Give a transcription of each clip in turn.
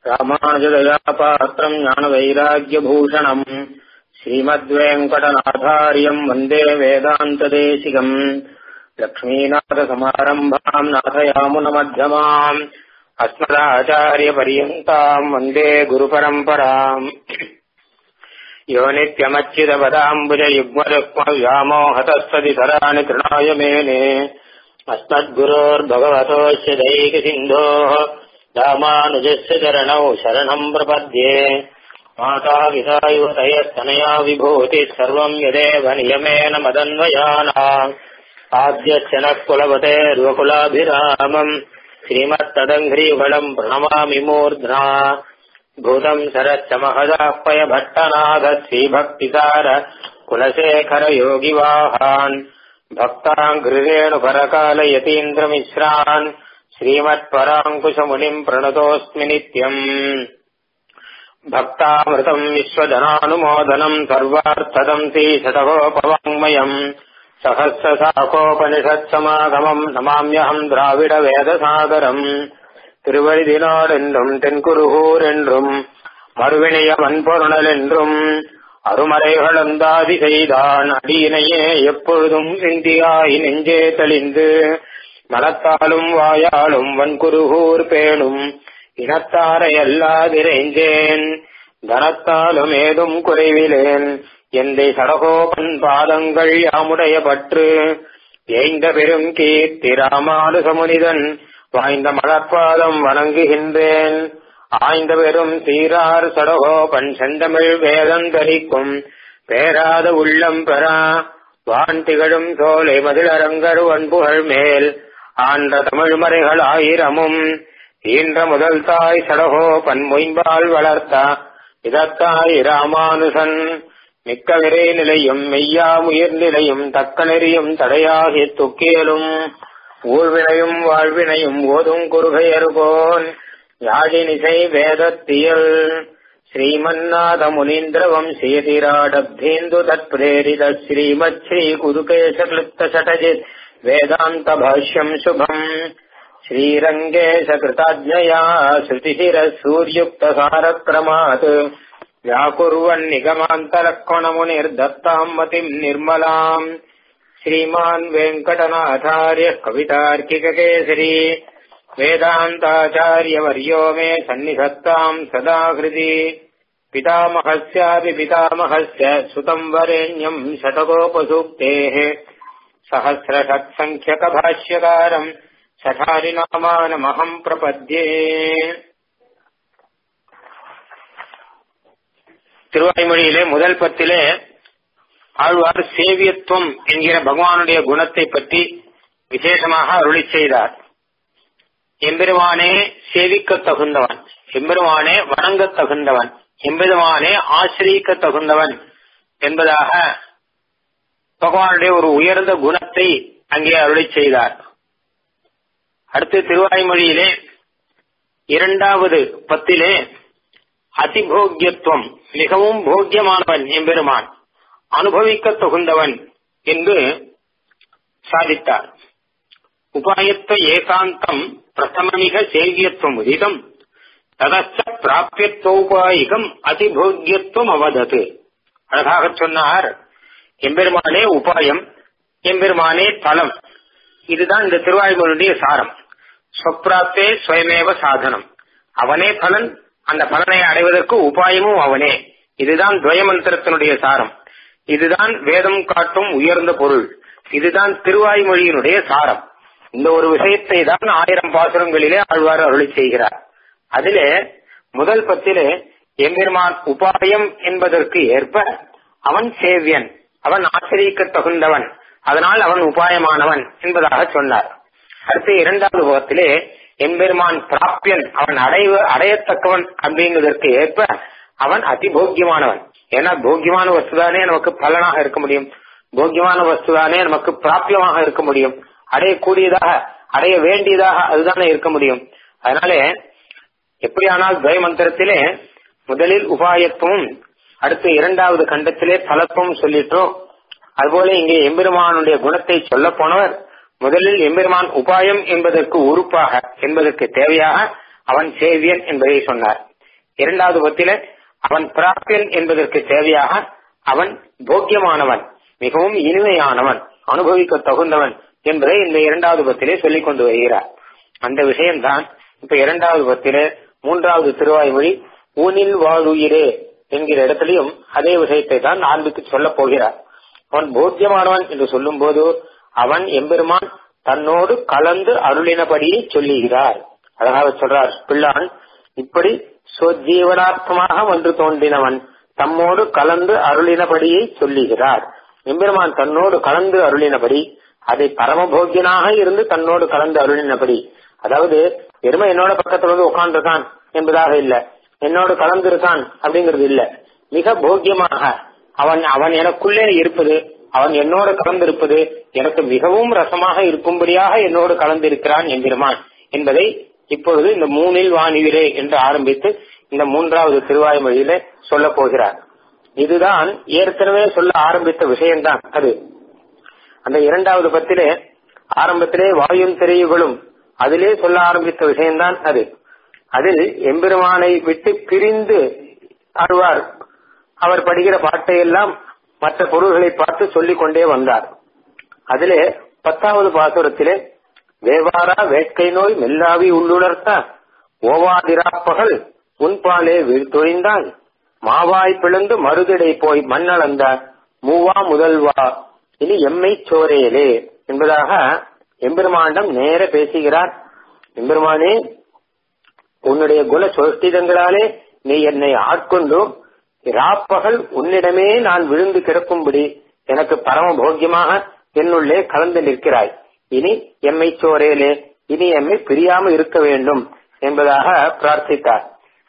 ராமானுஜதயாபாத்திரம் ஞானவைராக்கியபூஷணம் ஸ்ரீமத்வேங்கடநாதாரியம் வந்தே வேதாந்ததேசிகம் லக்ஷ்மீநாதசமாரம்பாம் நாथयामुनमध्यमाम् अस्मदाचार्यपर्यन्ताम् वन्दे गुरुपरम्पराम् यो नित्यमच्युतपदाम्बुजयुग्मरुक्मव्यामोहतस्तदितराणि तृणाय मेने अस्मद्गुरोर्भगवतोऽस्य दैकसिन्धोः रामानुजस्य चरणौ शरणम् प्रपद्ये माता पिता युवतयस्तनया विभूतिः सर्वम् यदेव नियमेन मदन्वयाना आद्यस्य नः कुलवतेर्वकुलाभिरामम् श्रीमत्तदङ्घ्रीफलम् प्रणमामि मूर्ध्ना भूतम् सरश्च महदाह्वय भट्टनाथ श्रीभक्तिसार कुलशेखर योगिवाहान् भक्ताङ्घ्रिरेणुपरकालयतीन्द्रमिश्रान् श्रीमत्पराङ्कुशमुनिम् प्रणतोऽस्मि नित्यम् भक्तामृतम् विश्वधनानुमोदनम् सर्वार्थदम् श्रीशतकोपवाङ्मयम् सहस्रशाखोपनिषत्समागमम् नमाम्यहम् द्राविडवेदसागरम् திருவழிதினாடென்றும் தென்குருகூர் என்றும் மறுவினைய மண்பொருணல் என்றும் அருமறைகளந்தாதி செய்தான் அடியினையே எப்பொழுதும் சிந்தியாய் நெஞ்சே தெளிந்து மனத்தாலும் வாயாலும் வன்குருகூர் பேணும் இனத்தாரை அல்லாதிரைஞ்சேன் தனத்தாலும் ஏதும் குறைவிலேன் எந்தை சடகோபன் பாதங்கள் யாமுடைய பற்று ஏய்ந்த பெரும் கீர்த்தி ராமானுசமுனிதன் வாய்ந்த மலர்பாதம் வணங்குகின்றேன் ஆய்ந்த பெரும் சீரார் சடகோபன் செந்தமிழ் வேதந்தரிக்கும் பேராத உள்ளம் பெறா வான் திகழும் சோலை மதிலரங்கர் வன்புகழ் மேல் ஆன்ற தமிழ் மறைகள் ஆயிரமும் ஈன்ற முதல் தாய் சடகோபன் மொயம்பால் வளர்த்த இதத்தாய் ராமானுசன் மிக்க விரை நிலையும் மெய்யா உயிர் நிலையும் தக்க நெறியும் தடையாகி துக்கியலும் ஊழ்வினையும் வாழ்வினையும் ஓதும் குறுகையருகோன் யாழினிசை வேதத்தியல் ஸ்ரீமன்னாத முனீந்திர வம்சீதிராடப்தேந்து தத்பிரேரித ஸ்ரீமத் ஸ்ரீ குருகேச கிளுப்த சடஜித் வேதாந்த பாஷ்யம் சுபம் श्रीरङ्गेश कृताज्ञया श्रुतिशिर सूर्युक्त सारक्रमात् व्याकुर्वन्निगमान्तलक्ष्मणमुनिर्दत्ताम् मतिम् निर्मलाम् श्रीमान् वेङ्कटनाथार्यः कवितार्किककेसरी वेदान्ताचार्यवर्यो मे सन्निधत्ताम् सदा हृदि पितामहस्यापि पितामहस्य सुतम् वरेण्यम् शतकोपसूक्तेः सहस्रषट्सङ्ख्यकभाष्यकारम् சடாரிநாமானமகம் பிரபத்யே திருவாய்மொழியிலே முதல் பத்திலே ஆழ்வார் சேவியத்துவம் என்கிற பகவானுடைய குணத்தை பற்றி விசேஷமாக அருளி செய்தார் எம்பெருமானே சேவிக்க தகுந்தவன் எம்பெருமானே வணங்க தகுந்தவன் எம்பெருமானே ஆசிரியிக்க தகுந்தவன் என்பதாக பகவானுடைய ஒரு உயர்ந்த குணத்தை அங்கே அருளி செய்தார் அடுத்து திருவாய்மொழியிலே இரண்டாவது பத்திலே அதிபோக்கியத்துவம் மிகவும் போக்கியமானவன் எம்பெருமான் அனுபவிக்க தகுந்தவன் என்று சாதித்தார் உபாயத்த ஏகாந்தம் பிரதமமிக சேவியத்துவம் உதிதம் ததச்ச பிராபியத்தோபாயிகம் அதிபோக்கியத்துவம் அவதது அழகாக சொன்னார் எம்பெருமானே உபாயம் எம்பெருமானே பலம் இதுதான் இந்த திருவாய்மொழியுடைய சாரம் சொப்ராப்தே சுயமேவ சாதனம் அவனே பலன் அந்த பலனை அடைவதற்கு உபாயமும் அவனே இதுதான் துவயமந்திரத்தினுடைய சாரம் இதுதான் வேதம் காட்டும் உயர்ந்த பொருள் இதுதான் திருவாய்மொழியினுடைய சாரம் இந்த ஒரு விஷயத்தை தான் ஆயிரம் பாசுரங்களிலே ஆழ்வார் அருளி செய்கிறார் அதிலே முதல் பத்திலே எம்பெருமான் உபாயம் என்பதற்கு ஏற்ப அவன் சேவியன் அவன் ஆசிரியக்க தகுந்தவன் அதனால் அவன் உபாயமானவன் என்பதாக சொன்னார் அடுத்து இரண்டாவது முகத்திலே எம்பெருமான் பிராப்பியன் அவன் அடைவு அடையத்தக்கவன் அப்படிங்கிறதற்கு ஏற்ப அவன் அதிபோக்கியமானவன் ஏன்னா போக்கியமான வஸ்துதானே நமக்கு பலனாக இருக்க முடியும் போக்கியமான வஸ்துதானே நமக்கு பிராப்பியமாக இருக்க முடியும் அடையக்கூடியதாக அடைய வேண்டியதாக அதுதானே இருக்க முடியும் அதனாலே எப்படியானால் துவய மந்திரத்திலே முதலில் உபாயத்துவம் அடுத்து இரண்டாவது கண்டத்திலே பலத்துவம் சொல்லிட்டோம் அதுபோல இங்கே எம்பெருமானுடைய குணத்தை சொல்ல போனவர் முதலில் எம்பெருமான் உபாயம் என்பதற்கு உறுப்பாக என்பதற்கு தேவையாக அவன் சேவியன் என்பதை சொன்னார் இரண்டாவது பத்தில அவன் பிராப்தியன் என்பதற்கு தேவையாக அவன் போக்கியமானவன் மிகவும் இனிமையானவன் அனுபவிக்க தகுந்தவன் என்பதை இந்த இரண்டாவது பத்திலே சொல்லிக் கொண்டு வருகிறார் அந்த விஷயம்தான் இப்ப இரண்டாவது பத்திலே மூன்றாவது திருவாய்மொழி ஊனில் வாழுயிரே என்கிற இடத்திலையும் அதே விஷயத்தை தான் ஆரம்பித்து சொல்லப் போகிறார் அவன் போக்கியமானவன் என்று சொல்லும் போது அவன் எம்பெருமான் தன்னோடு கலந்து அருளினபடியே சொல்லுகிறார் அழகாக சொல்றார் பிள்ளான் இப்படி சொஜீவனார்த்தமாக வந்து தோன்றினவன் தம்மோடு கலந்து அருளினபடியே சொல்லுகிறார் எம்பெருமான் தன்னோடு கலந்து அருளினபடி அதை பரமபோக்கியனாக இருந்து தன்னோடு கலந்து அருளினபடி அதாவது எருமை என்னோட பக்கத்துல வந்து உட்கார்ந்துருக்கான் என்பதாக இல்ல என்னோடு கலந்து இருக்கான் அப்படிங்கிறது இல்ல மிக போக்கியமாக அவன் அவன் எனக்குள்ளே இருப்பது அவன் என்னோடு கலந்திருப்பது எனக்கு மிகவும் ரசமாக இருக்கும்படியாக என்னோடு கலந்திருக்கிறான் என்கிறான் என்பதை இப்பொழுது இந்த மூணில் வாணிவிரே என்று ஆரம்பித்து இந்த மூன்றாவது திருவாய்மொழியில சொல்ல போகிறார் இதுதான் ஏற்கனவே சொல்ல ஆரம்பித்த விஷயம்தான் அது அந்த இரண்டாவது பத்திலே ஆரம்பத்திலே வாயும் திரையுகளும் அதிலே சொல்ல ஆரம்பித்த விஷயம்தான் அது அதில் எம்பெருமானை விட்டு பிரிந்து ஆழ்வார் அவர் படிக்கிற பாட்டை எல்லாம் மற்ற பொருள்களை பார்த்து சொல்லிக் கொண்டே வந்தார் அதிலே பத்தாவது பாசுரத்திலே வேவாரா வேட்கை நோய் மெல்லாவி உள்ளுணர்த்த ஓவாதிராப்பகல் உன்பாலே வீழ்த்தொழிந்தாய் மாவாய் பிளந்து மருதிடை போய் மண்ணளந்த மூவா முதல்வா இனி எம்மை சோரேலே என்பதாக எம்பெருமானிடம் நேர பேசுகிறார் எம்பெருமானே உன்னுடைய குண சொஷ்டிதங்களாலே நீ என்னை ஆட்கொண்டு ராப்பகல் உன்னிடமே நான் விழுந்து கிடக்கும்படி எனக்கு பரம போக்கியமாக என்னுள்ளே கலந்து நிற்கிறாய் இனி எம்மை சோரேலே இனி எம்மை பிரியாம இருக்க வேண்டும் என்பதாக பிரார்த்தித்தார்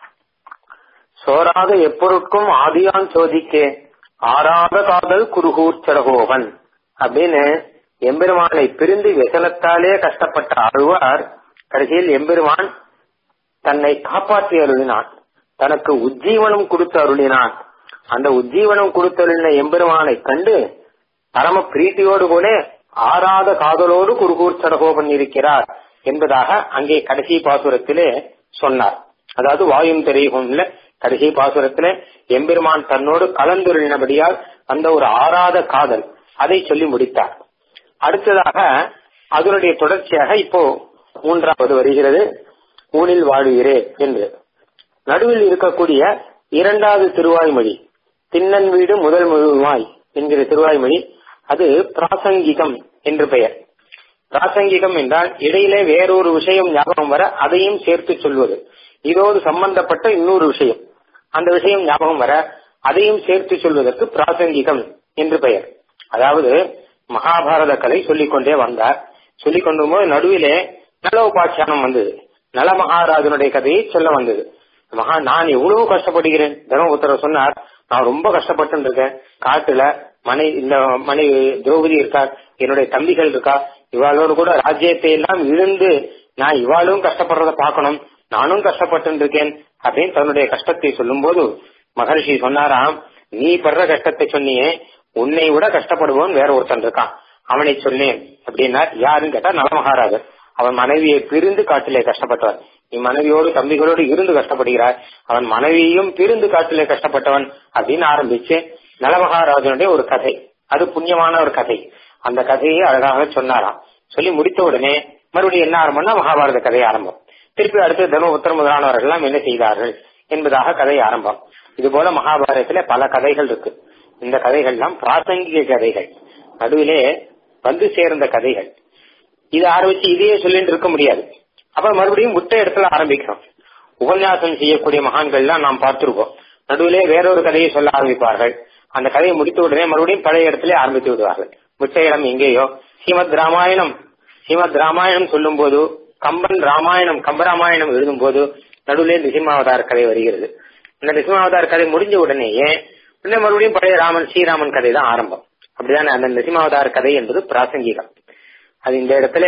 சோராத எப்பொருட்கும் ஆதியான் சோதிக்கே ஆறாத காதல் குருகூர் சடகோகன் அப்படின்னு எம்பெருமானை பிரிந்து व्यசனத்தாலே கஷ்டப்பட்ட ஆழ்வார் கடைசியில் எம்பெருமான் தன்னை காப்பாற்றி அருளினான் தனக்கு உஜ்ஜீவனம் கொடுத்து அருளினான் அந்த உஜ்ஜீவனம் கொடுத்தருளின எம்பெருமானை கண்டு பரம பிரீத்தியோடு கூட ஆறாத காதலோடு குருகூர் சடகோபன் இருக்கிறார் என்பதாக அங்கே கடைசி பாசுரத்திலே சொன்னார் அதாவது வாயும் தெரியும்ல கடைசி பாசுரத்திலே எம்பெருமான் தன்னோடு கலந்துருளினபடியால் அந்த ஒரு ஆறாத காதல் அதை சொல்லி முடித்தார் அடுத்ததாக அதனுடைய தொடர்ச்சியாக இப்போ மூன்றாவது வருகிறது ஊனில் வாழுகிறே என்று நடுவில் இருக்கக்கூடிய இரண்டாவது திருவாய்மொழி திண்ணன் வீடு முதல் முழுவாய் என்கிற திருவாய்மொழி அது பிராசங்கிகம் என்று பெயர் பிராசங்கிகம் என்றால் இடையிலே வேறொரு விஷயம் ஞாபகம் வர அதையும் சேர்த்து சொல்வது இதோடு சம்பந்தப்பட்ட இன்னொரு விஷயம் அந்த விஷயம் ஞாபகம் வர அதையும் சேர்த்து சொல்வதற்கு பிராசங்கிகம் என்று பெயர் அதாவது மகாபாரத கதை சொல்லிக் கொண்டே வந்தார் சொல்லிக் கொண்டு போது நடுவிலே நல உபாக்கியானம் வந்தது நல மகாராஜனுடைய கதையை சொல்ல வந்தது மகா நான் எவ்வளவு கஷ்டப்படுகிறேன் தர்மபுத்திரர் சொன்னார் நான் ரொம்ப கஷ்டப்பட்டு இருக்கேன் காட்டுல மனை இந்த மனை திரௌபதி இருக்கா என்னுடைய தம்பிகள் இருக்கா இவாளோடு கூட ராஜ்யத்தை எல்லாம் இழந்து நான் இவாளும் கஷ்டப்படுறத பார்க்கணும் நானும் கஷ்டப்பட்டு இருக்கேன் அப்படின்னு தன்னுடைய கஷ்டத்தை சொல்லும் போது மகர்ஷி சொன்னாராம் நீ படுற கஷ்டத்தை சொன்னியே உன்னை விட கஷ்டப்படுவோன் வேற ஒருத்தன் இருக்கான் அவனை சொன்னேன் அப்படின்னா யாருன்னு கேட்டா நலமகாராஜர் அவன் மனைவியை பிரிந்து காட்டிலே கஷ்டப்பட்டவன் நீ மனைவியோடு தம்பிகளோடு இருந்து கஷ்டப்படுகிறாய் அவன் மனைவியையும் பிரிந்து காட்டிலே கஷ்டப்பட்டவன் அப்படின்னு ஆரம்பிச்சு நலமகாராஜனுடைய ஒரு கதை அது புண்ணியமான ஒரு கதை அந்த கதையை அழகாக சொன்னாராம் சொல்லி முடித்த உடனே மறுபடியும் என்ன ஆரம்பம்னா மகாபாரத கதை ஆரம்பம் திருப்பி அடுத்து தர்மபுத்திர முதலானவர்கள் எல்லாம் என்ன செய்தார்கள் என்பதாக கதை ஆரம்பம் இது போல மகாபாரதத்துல பல கதைகள் இருக்கு இந்த கதைகள்லாம் பிராசங்கிக கதைகள் நடுவிலே வந்து சேர்ந்த கதைகள் இது ஆரம்பிச்சு இதையே சொல்லிட்டு இருக்க முடியாது அப்புறம் மறுபடியும் விட்ட இடத்துல ஆரம்பிக்கிறோம் உபன்யாசம் செய்யக்கூடிய மகான்கள்லாம் நாம் பார்த்திருக்கோம் நடுவிலே வேறொரு கதையை சொல்ல ஆரம்பிப்பார்கள் அந்த கதையை முடித்த உடனே மறுபடியும் பழைய இடத்துல ஆரம்பித்து விடுவார்கள் விட்ட இடம் எங்கேயோ ஸ்ரீமத் ராமாயணம் ஸ்ரீமத் ராமாயணம் சொல்லும் போது கம்பன் ராமாயணம் கம்பராமாயணம் எழுதும் போது நடுவிலே நிசிம்மாவதார கதை வருகிறது இந்த நிசிம்மாவதார கதை முடிஞ்ச உடனேயே உடனே மறுபடியும் பழைய ராமன் ஸ்ரீராமன் கதை தான் ஆரம்பம் அப்படிதானே அந்த நிசிம்மாவதார கதை என்பது பிராசங்கிகம் அது இந்த இடத்துல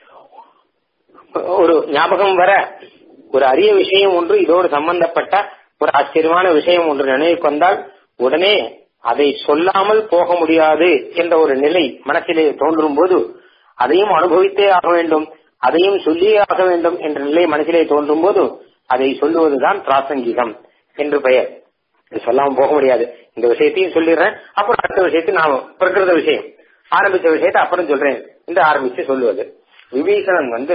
ஒரு ஞாபகம் வர ஒரு அரிய விஷயம் ஒன்று இதோடு சம்பந்தப்பட்ட ஒரு ஆச்சரியமான விஷயம் ஒன்று நினைவுக்கு வந்தால் உடனே அதை சொல்லாமல் போக முடியாது என்ற ஒரு நிலை மனசிலே தோன்றும் போது அதையும் அனுபவித்தே ஆக வேண்டும் அதையும் சொல்லியே ஆக வேண்டும் என்ற நிலை மனசிலே தோன்றும் போது அதை சொல்லுவதுதான் பிராசங்கிகம் என்று பெயர் இது சொல்லாம போக முடியாது இந்த விஷயத்தையும் சொல்லிடுறேன் அப்புறம் அடுத்த விஷயத்தை நான் பிரகிருத விஷயம் ஆரம்பிச்ச விஷயத்தை அப்புறம் சொல்றேன் என்று ஆரம்பிச்சு சொல்லுவது விபீஷணன் வந்து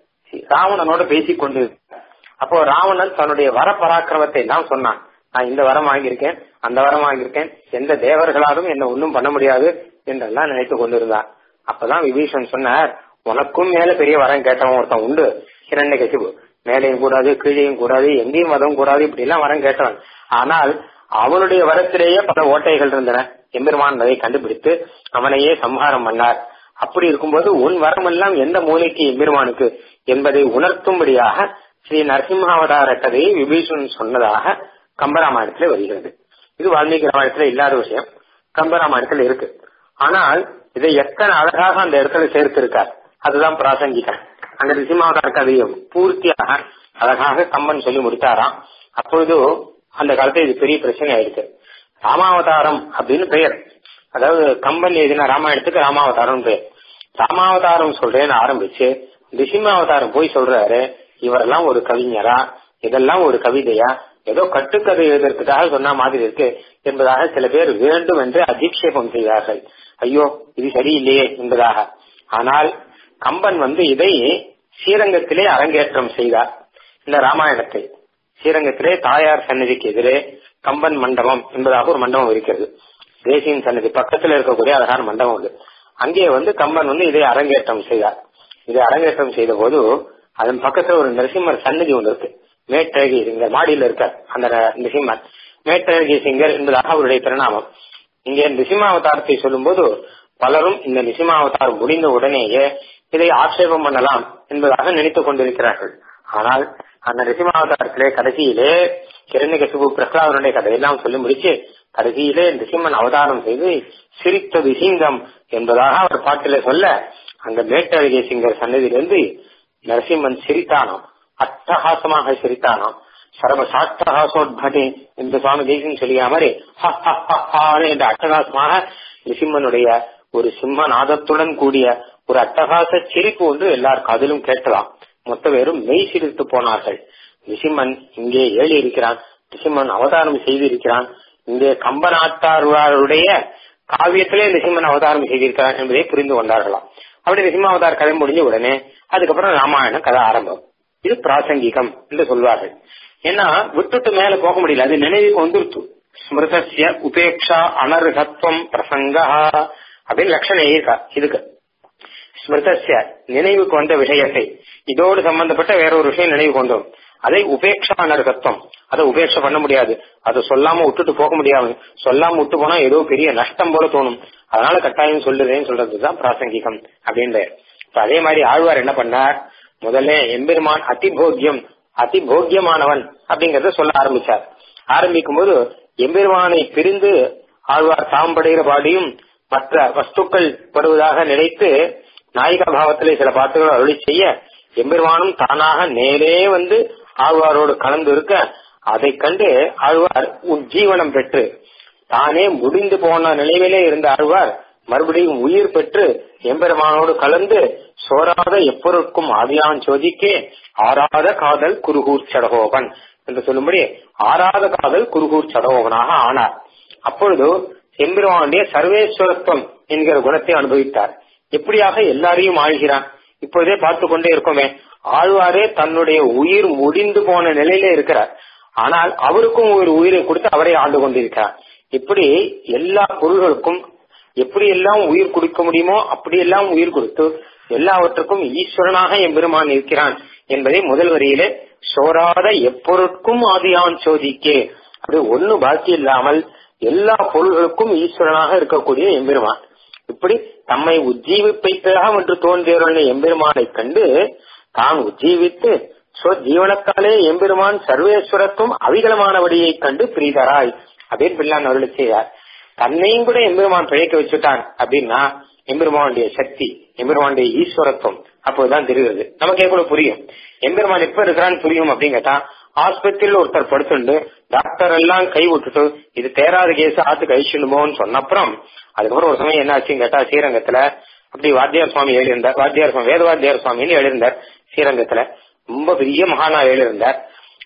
ராவணனோட பேசிக் கொண்டு அப்போ ராவணன் தன்னுடைய வர பராக்கிரமத்தை எல்லாம் சொன்னான் நான் இந்த வரம் வாங்கியிருக்கேன் அந்த வரம் வாங்கியிருக்கேன் எந்த தேவர்களாலும் என்ன ஒன்றும் பண்ண முடியாது என்றெல்லாம் நினைத்து கொண்டிருந்தான் அப்பதான் விபீஷன் சொன்னார் உனக்கும் மேல பெரிய வரம் கேட்டவன் ஒருத்தன் உண்டு ஹிரண்ய கசிபு மேலையும் கூடாது கீழையும் கூடாது எங்கேயும் மதம் கூடாது இப்படி எல்லாம் வரம் கேட்டவன் ஆனால் அவனுடைய வரத்திலேயே பல ஓட்டைகள் இருந்தன எம்பெருமான் அதை கண்டுபிடித்து அவனையே சம்ஹாரம் பண்ணார் அப்படி இருக்கும்போது உன் வரம் எல்லாம் எந்த மூலைக்கு எம்பெருமானுக்கு என்பதை உணர்த்தும்படியாக ஸ்ரீ நரசிம்மாவதார கதையை விபீஷணன் சொன்னதாக கம்பராமாயணத்துல வருகிறது இது வால்மீகி ராமாயணத்துல இல்லாத விஷயம் கம்பராமாயணத்துல இருக்கு ஆனால் இதை எத்தனை அழகாக அந்த இடத்துல சேர்த்திருக்கார் அதுதான் பிராசங்கிகம் அந்த நரசிம்மாவதார கதையை பூர்த்தியாக அழகாக கம்பன் சொல்லி முடித்தாராம் அப்பொழுது அந்த காலத்துல இது பெரிய பிரச்சனை ஆயிடுச்சு ராமாவதாரம் அப்படின்னு பெயர் அதாவது கம்பன் எழுதின ராமாயணத்துக்கு ராமாவதாரம் பெயர் ராமாவதாரம் சொல்றேன்னு ஆரம்பிச்சு நிசிம்மாவதாரம் போய் சொல்றாரு இவரெல்லாம் ஒரு கவிஞரா இதெல்லாம் ஒரு கவிதையா ஏதோ கட்டுக்கதை எழுதுறதுக்காக சொன்ன மாதிரி இருக்கு என்பதாக சில பேர் வேண்டும் என்று அதிக்ஷேபம் செய்தார்கள் ஐயோ இது சரியில்லையே என்பதாக ஆனால் கம்பன் வந்து இதை ஸ்ரீரங்கத்திலே அரங்கேற்றம் செய்தார் இந்த ராமாயணத்தை ஸ்ரீரங்கத்திலே தாயார் சன்னதிக்கு எதிரே கம்பன் மண்டபம் என்பதாக ஒரு மண்டபம் இருக்கிறது தேசியின் சன்னதி பக்கத்தில் இருக்கக்கூடிய அழகான மண்டபம் உண்டு அங்கே வந்து கம்பன் வந்து இதை அரங்கேற்றம் செய்தார் இதை அரங்கேற்றம் செய்த போது அதன் பக்கத்துல ஒரு நரசிம்மர் சன்னதி ஒன்று இருக்கு மேட்டழகி சிங்கர் மாடியில் இருக்கார் அந்த நரசிம்மர் மேட்டழகி சிங்கர் என்பதாக அவருடைய திருநாமம் இங்கே நிசிமாவதாரத்தை சொல்லும்போது பலரும் இந்த நிசிமாவதாரம் முடிந்த உடனேயே இதை ஆட்சேபம் பண்ணலாம் என்பதாக நினைத்துக் கொண்டிருக்கிறார்கள் ஆனால் அந்த நிசிமாவதாரத்திலே கடைசியிலே கிரண்யகசிபு பிரகலாதனுடைய கதையெல்லாம் சொல்லி முடிச்சு கடைசியிலே நிசிம்மன் அவதாரம் செய்து சிரித்தது சிங்கம் என்பதாக அவர் பாட்டில சொல்ல அந்த மேட்டழகிய சிங்கர் சன்னதியிலிருந்து நரசிம்மன் சிரித்தானாம் அட்டகாசமாக சிரித்தானாம் சர்வ சாட்டகாசோத்பதி என்று சுவாமி தேசியம் சொல்லிய மாதிரி என்ற அட்டகாசமாக நிசிம்மனுடைய ஒரு சிம்ம நாதத்துடன் கூடிய ஒரு அட்டகாச சிரிப்பு ஒன்று எல்லார் காதிலும் கேட்கலாம் மொத்த பேரும் மெய் சிரித்து போனார்கள் நிசிம்மன் இங்கே ஏழி இருக்கிறான் நிசிம்மன் அவதாரம் செய்திருக்கிறான் இங்கே கம்பநாட்டாருடைய காவியத்திலே நிசிம்மன் அவதாரம் செய்திருக்கிறான் என்பதை புரிந்து கொண்டார்களாம் அப்படி நிசிம்ம அவதார கதை முடிஞ்ச உடனே அதுக்கப்புறம் ராமாயண கதை ஆரம்பம் இது பிராசங்கிகம் என்று சொல்வார்கள் ஏன்னா விட்டுட்டு மேல போக முடியல அது நினைவுக்கு வந்துருத்து ஸ்மிருதசிய உபேக்ஷா அனர்ஹத்வம் பிரசங்கா அப்படின்னு லட்சணம் இருக்கா இதுக்கு ஸ்மிருதசிய நினைவுக்கு வந்த விஷயத்தை இதோடு சம்பந்தப்பட்ட வேற ஒரு விஷயம் நினைவு கொண்டோம் அதை உபேக்ஷா அனர்ஹத்வம் அதை உபேட்சை பண்ண முடியாது அதை சொல்லாம விட்டுட்டு போக முடியாது சொல்லாம விட்டு போனா ஏதோ பெரிய நஷ்டம் போல தோணும் அதனால கட்டாயம் சொல்லுறேன்னு சொல்றதுதான் பிராசங்கிகம் அப்படின்ற இப்ப அதே மாதிரி ஆழ்வார் என்ன பண்ணார் முதல்ல எம்பெருமான் அதிபோக்கியம் அதிபோக்கியமானவன் அப்படிங்கறத சொல்ல ஆரம்பிச்சார் ஆரம்பிக்கும் போது எம்பெருமானை பிரிந்து ஆழ்வார் தாம்படுகிற பாடியும் மற்ற வஸ்துக்கள் படுவதாக நினைத்து நாயிகா பாவத்திலே சில பாட்டுகள் அருளி செய்ய எம்பெருமானும் தானாக நேரே வந்து ஆழ்வாரோடு கலந்து இருக்க அதை கண்டு ஆழ்வார் உஜ்ஜீவனம் பெற்று தானே முடிந்து போன நிலையிலே இருந்த ஆழ்வார் மறுபடியும் உயிர் பெற்று எம்பெருமானோடு கலந்து சோராத எப்பொருட்கும் ஆதியான் சோதிக்கே ஆறாத காதல் குருகூர் சடகோபன் என்று சொல்லும்படி ஆறாத காதல் குருகூர் சடகோபனாக ஆனார் அப்பொழுது எம்பெருமானுடைய சர்வேஸ்வரத்துவம் என்கிற குணத்தை அனுபவித்தார் எப்படியாக எல்லாரையும் ஆழ்கிறான் இப்பொழுதே பார்த்து கொண்டே இருக்கோமே ஆழ்வாரே தன்னுடைய உயிர் முடிந்து போன நிலையிலே இருக்கிறார் ஆனால் அவருக்கும் ஒரு உயிரை கொடுத்து அவரை ஆண்டு கொண்டிருக்கிறார் இப்படி எல்லா பொருள்களுக்கும் எப்படி எல்லாம் உயிர் கொடுக்க முடியுமோ அப்படியெல்லாம் உயிர் கொடுத்து எல்லாவற்றுக்கும் ஈஸ்வரனாக எம்பெருமான் இருக்கிறான் என்பதை முதல் வரியிலே சோராத எப்பொருட்கும் ஆதியான் சோதிக்கே அப்படி ஒண்ணு பாக்கி இல்லாமல் எல்லா பொருள்களுக்கும் ஈஸ்வரனாக இருக்கக்கூடிய எம்பெருமான் இப்படி தம்மை உஜ்ஜீவிப்பைக்காக என்று தோன்றியவர்கள் எம்பெருமானை கண்டு தான் உஜ்ஜீவித்து ஜீவனத்தாலே எம்பெருமான் சர்வேஸ்வரத்துவம் அவிகலமானபடியை கண்டு பிரீதராய் அப்படின்னு பிள்ளான் அருளி செய்தார் தன்னையும் கூட எம்பெருமான் பிழைக்க வச்சுட்டான் அப்படின்னா எம்பெருமானுடைய சக்தி எம்பெருமானுடைய ஈஸ்வரத்துவம் அப்போதுதான் தெரிகிறது நமக்கே கூட புரியும் எம்பெருமான் எப்ப இருக்கிறான்னு புரியும் அப்படின்னு கேட்டா ஆஸ்பத்திரியில் ஒருத்தர் படுத்துண்டு டாக்டர் எல்லாம் கை விட்டுட்டு இது தேராத கேஸ் ஆத்து கழிச்சுடுமோன்னு சொன்னப்புறம் அதுக்கப்புறம் ஒரு சமயம் என்ன ஆச்சுன்னு கேட்டா ஸ்ரீரங்கத்துல அப்படி வாத்தியார் சுவாமி எழுதியிருந்தார் வாத்தியார் சுவாமி வேதவாத்தியார் சுவாமின்னு எழுதியிருந்தார் ஸ்ரீரங்கத்துல ரொம்ப பெரிய மகானா எழுதியிருந்தார்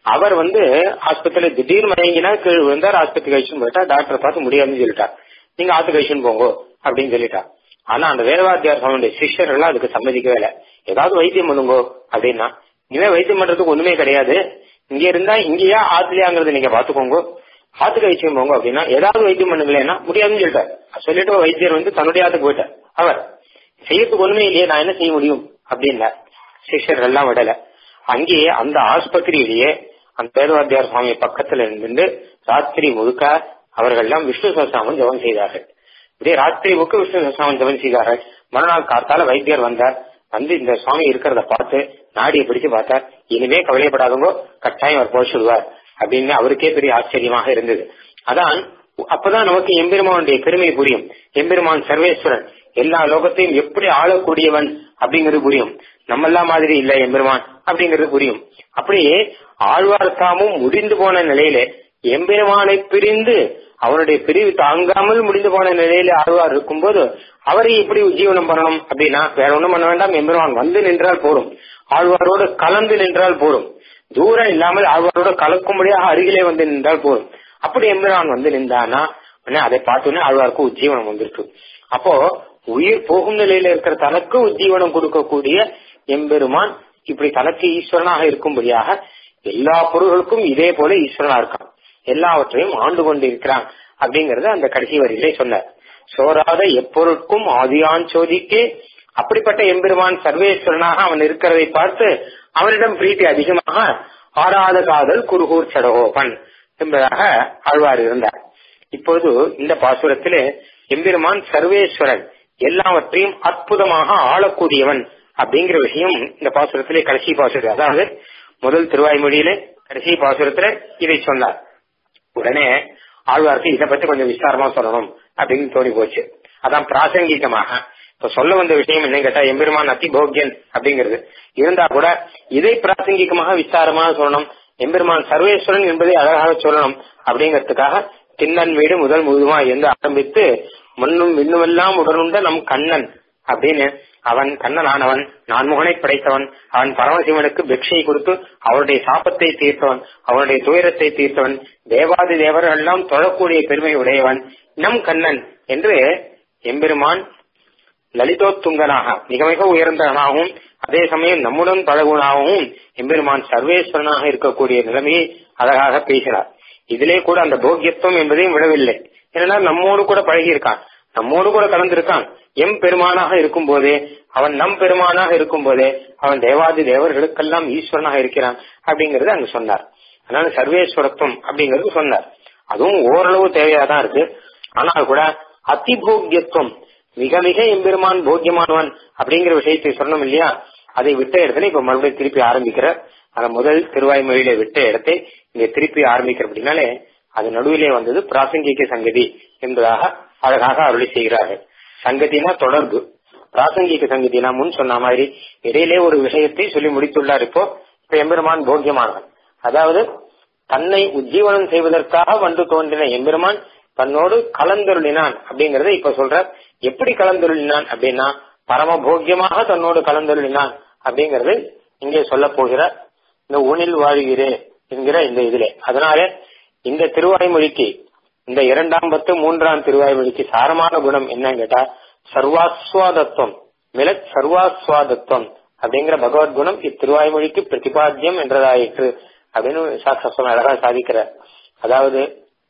அவர் வந்து ஆஸ்பத்திரியில திடீர் மயங்கினா கீழ் விழுந்தார் ஆஸ்பத்திரி கழிச்சுன்னு போயிட்டா டாக்டரை பார்த்து முடியாதுன்னு சொல்லிட்டார் நீங்க ஆத்து கழிச்சுன்னு போங்க அப்படின்னு சொல்லிட்டா ஆனா அந்த வேதவாத்தியார் சுவாமியுடைய சிஷ்யர்கள் அதுக்கு சம்மதிக்கவே இல்லை ஏதாவது வைத்தியம் பண்ணுங்கோ அப்படின்னா இனிமே வைத்தியம் பண்றதுக்கு ஒண்ணுமே கிடையாது இங்க இருந்தா இங்கேயா ஆத்துலயாங்கிறத நீங்க பாத்துக்கோங்க ஆத்துக்கு வைத்தியம் போங்க அப்படின்னா ஏதாவது வைத்தியம் பண்ணுங்களேன்னா முடியாதுன்னு சொல்லிட்டார் சொல்லிட்டு வைத்தியர் வந்து தன்னுடைய ஆத்துக்கு போயிட்டார் அவர் செய்யறதுக்கு ஒண்ணுமே இல்லையே நான் என்ன செய்ய முடியும் அப்படின்னா சிஷ்யர்கள் எல்லாம் விடல அங்கேயே அந்த ஆஸ்பத்திரியிலேயே அந்த வேதவாத்தியார் சுவாமி பக்கத்துல இருந்து ராத்திரி முழுக்க அவர்கள் எல்லாம் விஷ்ணு சசாமன் ஜபம் செய்தார்கள் இதே ராத்திரி முழுக்க விஷ்ணு சசாமன் ஜபம் செய்தார்கள் மறுநாள் காத்தால வைத்தியர் வந்தார் வந்து இந்த சுவாமி இருக்கிறத பார்த்து நாடியை பிடிச்சு பார்த்தார் இனிமே கவலைப்படாதவங்க கட்டாயம் அவர் போச்சுடுவார் அப்படின்னு அவருக்கே பெரிய ஆச்சரியமாக இருந்தது அதான் அப்பதான் நமக்கு எம்பெருமானுடைய பெருமை புரியும் எம்பெருமான் சர்வேஸ்வரன் எல்லா லோகத்தையும் எப்படி ஆளக்கூடியவன் அப்படிங்கிறது புரியும் நம்மெல்லாம் மாதிரி இல்ல எம்பெருமான் அப்படிங்கிறது புரியும் அப்படியே ஆழ்வார் தாமும் முடிந்து போன நிலையில எம்பெருமானை பிரிந்து அவனுடைய பிரிவு தாங்காமல் முடிந்து போன நிலையில ஆழ்வார் இருக்கும்போது அவரை எப்படி உஜ்ஜீவனம் பண்ணணும் அப்படின்னா வேற ஒண்ணும் பண்ண வேண்டாம் எம்பெருமான் வந்து நின்றால் போரும் ஆழ்வாரோடு கலந்து நின்றால் போரும் தூரம் இல்லாமல் ஆழ்வாரோட கலக்கும்படியாக அருகிலே வந்து நின்றால் போரும் அப்படி எம்பெருமான் வந்து நின்றானா அதை பார்த்தோன்னே ஆழ்வாருக்கு உஜ்ஜீவனம் வந்துருக்கு அப்போ உயிர் போகும் நிலையில இருக்கிற தனக்கு உஜ்ஜீவனம் கொடுக்கக்கூடிய எம்பெருமான் இப்படி தனக்கு ஈஸ்வரனாக இருக்கும்படியாக எல்லா பொருள்களுக்கும் இதே போல ஈஸ்வரனா இருக்கான் எல்லாவற்றையும் ஆண்டு கொண்டு இருக்கிறான் அப்படிங்கறத அந்த கடைசி வரியிலே சொன்னார் சோராத எப்பொருட்கும் ஆதியான் சோதிக்கே அப்படிப்பட்ட எம்பெருமான் சர்வேஸ்வரனாக அவன் இருக்கிறதை பார்த்து அவனிடம் பிரீத்தி அதிகமாக ஆறாத காதல் குருகூர் சடகோபன் என்பதாக ஆழ்வார் இருந்தார் இப்போது இந்த பாசுரத்திலே எம்பெருமான் சர்வேஸ்வரன் எல்லாவற்றையும் அற்புதமாக ஆளக்கூடியவன் அப்படிங்கிற விஷயம் இந்த பாசுரத்திலே கடைசி பாசுரம் அதாவது முதல் திருவாய்மொழியிலே கடைசி பாசுரத்துல இதை சொன்னார் உடனே ஆழ்வாருக்கு இதை பத்தி கொஞ்சம் விஸ்தாரமா சொல்லணும் அப்படின்னு தோணி போச்சு அதான் பிராசங்கிகமாக இப்ப சொல்ல வந்த விஷயம் என்ன கேட்டா எம்பெருமான் அதிபோக்யன் அப்படிங்கிறது இருந்தா கூட இதை பிராசங்கிகமாக விஸ்தாரமாக சொல்லணும் எம்பெருமான் சர்வேஸ்வரன் என்பதை அழகாக சொல்லணும் அப்படிங்கிறதுக்காக திண்ணன் வீடு முதல் முழுதுமா இருந்து ஆரம்பித்து மண்ணும் விண்ணுமெல்லாம் உடனுண்ட நம் கண்ணன் அப்படின்னு அவன் கண்ணனானவன் நான்முகனை படைத்தவன் அவன் பரமசிவனுக்கு பிக்ஷை கொடுத்து அவருடைய சாபத்தை தீர்த்தவன் அவனுடைய துயரத்தை தீர்த்தவன் தேவாதி தேவர்கள் எல்லாம் தொழக்கூடிய பெருமை உடையவன் நம் கண்ணன் என்று எம்பெருமான் லலிதோத்துங்கனாக மிக மிக உயர்ந்தவனாகவும் அதே சமயம் நம்முடன் பழகுவனாகவும் எம்பெருமான் சர்வேஸ்வரனாக இருக்கக்கூடிய நிலைமையை அழகாக பேசினார் இதிலே கூட அந்த போக்கியத்துவம் என்பதையும் விடவில்லை ஏன்னா நம்மோடு கூட பழகி இருக்கான் நம்மோடு கூட கலந்திருக்கான் எம் பெருமானாக இருக்கும் போதே அவன் நம் பெருமானாக இருக்கும் போதே அவன் தேவாதி தேவர்களுக்கெல்லாம் ஈஸ்வரனாக இருக்கிறான் அப்படிங்கறது அங்க சொன்னார் அதனால சர்வேஸ்வரத்துவம் அப்படிங்கறது சொன்னார் அதுவும் ஓரளவு தேவையாதான் இருக்கு ஆனால் கூட அதிபோக்கியத்துவம் மிக மிக எம்பெருமான் போக்கியமானவன் அப்படிங்கிற விஷயத்தை சொன்னோம் இல்லையா அதை விட்ட இடத்துல இப்ப மறுபடியும் திருப்பி ஆரம்பிக்கிற அந்த முதல் திருவாய்மொழியில விட்ட இடத்தை இங்க திருப்பி ஆரம்பிக்கிற அப்படின்னாலே அது நடுவிலே வந்தது பிராசங்கிக சங்கதி என்பதாக அழகாக அருளி செய்கிறார்கள் சங்கதினா தொடர்பு பிராசங்கிக சங்கதினா முன் சொன்ன மாதிரி இடையிலே ஒரு விஷயத்தை சொல்லி முடித்துள்ளார் இப்போ இப்ப எம்பெருமான் போக்கியமானவன் அதாவது தன்னை உஜ்ஜீவனம் செய்வதற்காக வந்து தோன்றின எம்பெருமான் தன்னோடு கலந்தருளினான் அப்படிங்கறத இப்ப சொல்ற எப்படி கலந்தருளினான் அப்படின்னா பரமபோக்கியமாக தன்னோடு கலந்தருளினான் அப்படிங்கறது இங்கே சொல்ல போகிற இந்த ஊனில் வாழ்கிறே என்கிற இந்த இதிலே அதனால இந்த திருவாய்மொழிக்கு இந்த இரண்டாம் பத்து மூன்றாம் திருவாய்மொழிக்கு சாரமான குணம் என்னன்னு கேட்டா சர்வாஸ்வாதத்துவம் மிலத் சர்வாஸ்வாதத்துவம் அப்படிங்கிற பகவத்குணம் இத்திருவாய்மொழிக்கு பிரதிபாத்தியம் என்றதாயிற்று அப்படின்னு சாஸ்திரம் அழகா சாதிக்கிற அதாவது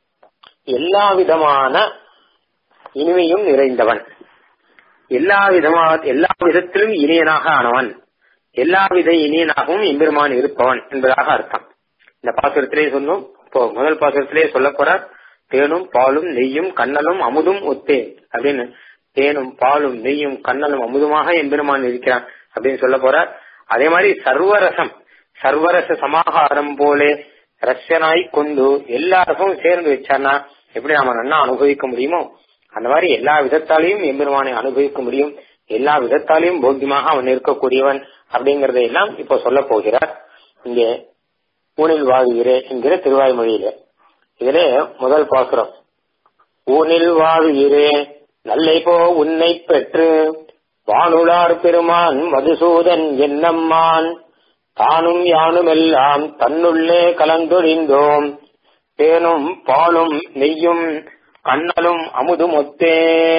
எல்லா விதமான இனிமையும் நிறைந்தவன் எல்லா விதமா எல்லா விதத்திலும் இனியனாக ஆனவன் எல்லா வித இனியனாகவும் எம்பெருமான் இருப்பவன் என்பதாக அர்த்தம் இந்த பாசுரத்திலே சொன்னோம் இப்போ முதல் பாசுரத்திலே சொல்ல போறார் தேனும் பாலும் நெய்யும் கண்ணலும் அமுதும் ஒத்தேன் அப்படின்னு தேனும் பாலும் நெய்யும் கண்ணலும் அமுதுமாக எம்பெருமான் இருக்கிறான் அப்படின்னு சொல்ல போறார் அதே மாதிரி சர்வரசம் சர்வரச சமாகாரம் போலே ரஷ்யனாய் கொண்டு எல்லா ரசமும் சேர்ந்து வச்சான்னா எப்படி நாம நன்னா அனுபவிக்க முடியுமோ அந்த மாதிரி எல்லா விதத்தாலையும் எம்பெருமானை அனுபவிக்க முடியும் எல்லா விதத்தாலையும் போக்கியமாக அவன் இருக்கக்கூடியவன் அப்படிங்கறதை எல்லாம் இப்போ சொல்ல போகிறார் இங்கே ஊனில் வாழ்கிறே என்கிற திருவாய்மொழியில இதிலே முதல் பாசுரம் ஊனில் வாழ்கிறே நல்லை போ உன்னை பெற்று வானுளார் பெருமான் மதுசூதன் என்னம்மான் தானும் யானும் எல்லாம் தன்னுள்ளே கலந்தொழிந்தோம் தேனும் பாலும் நெய்யும் கண்ணலும் அமுதும் ஒத்தே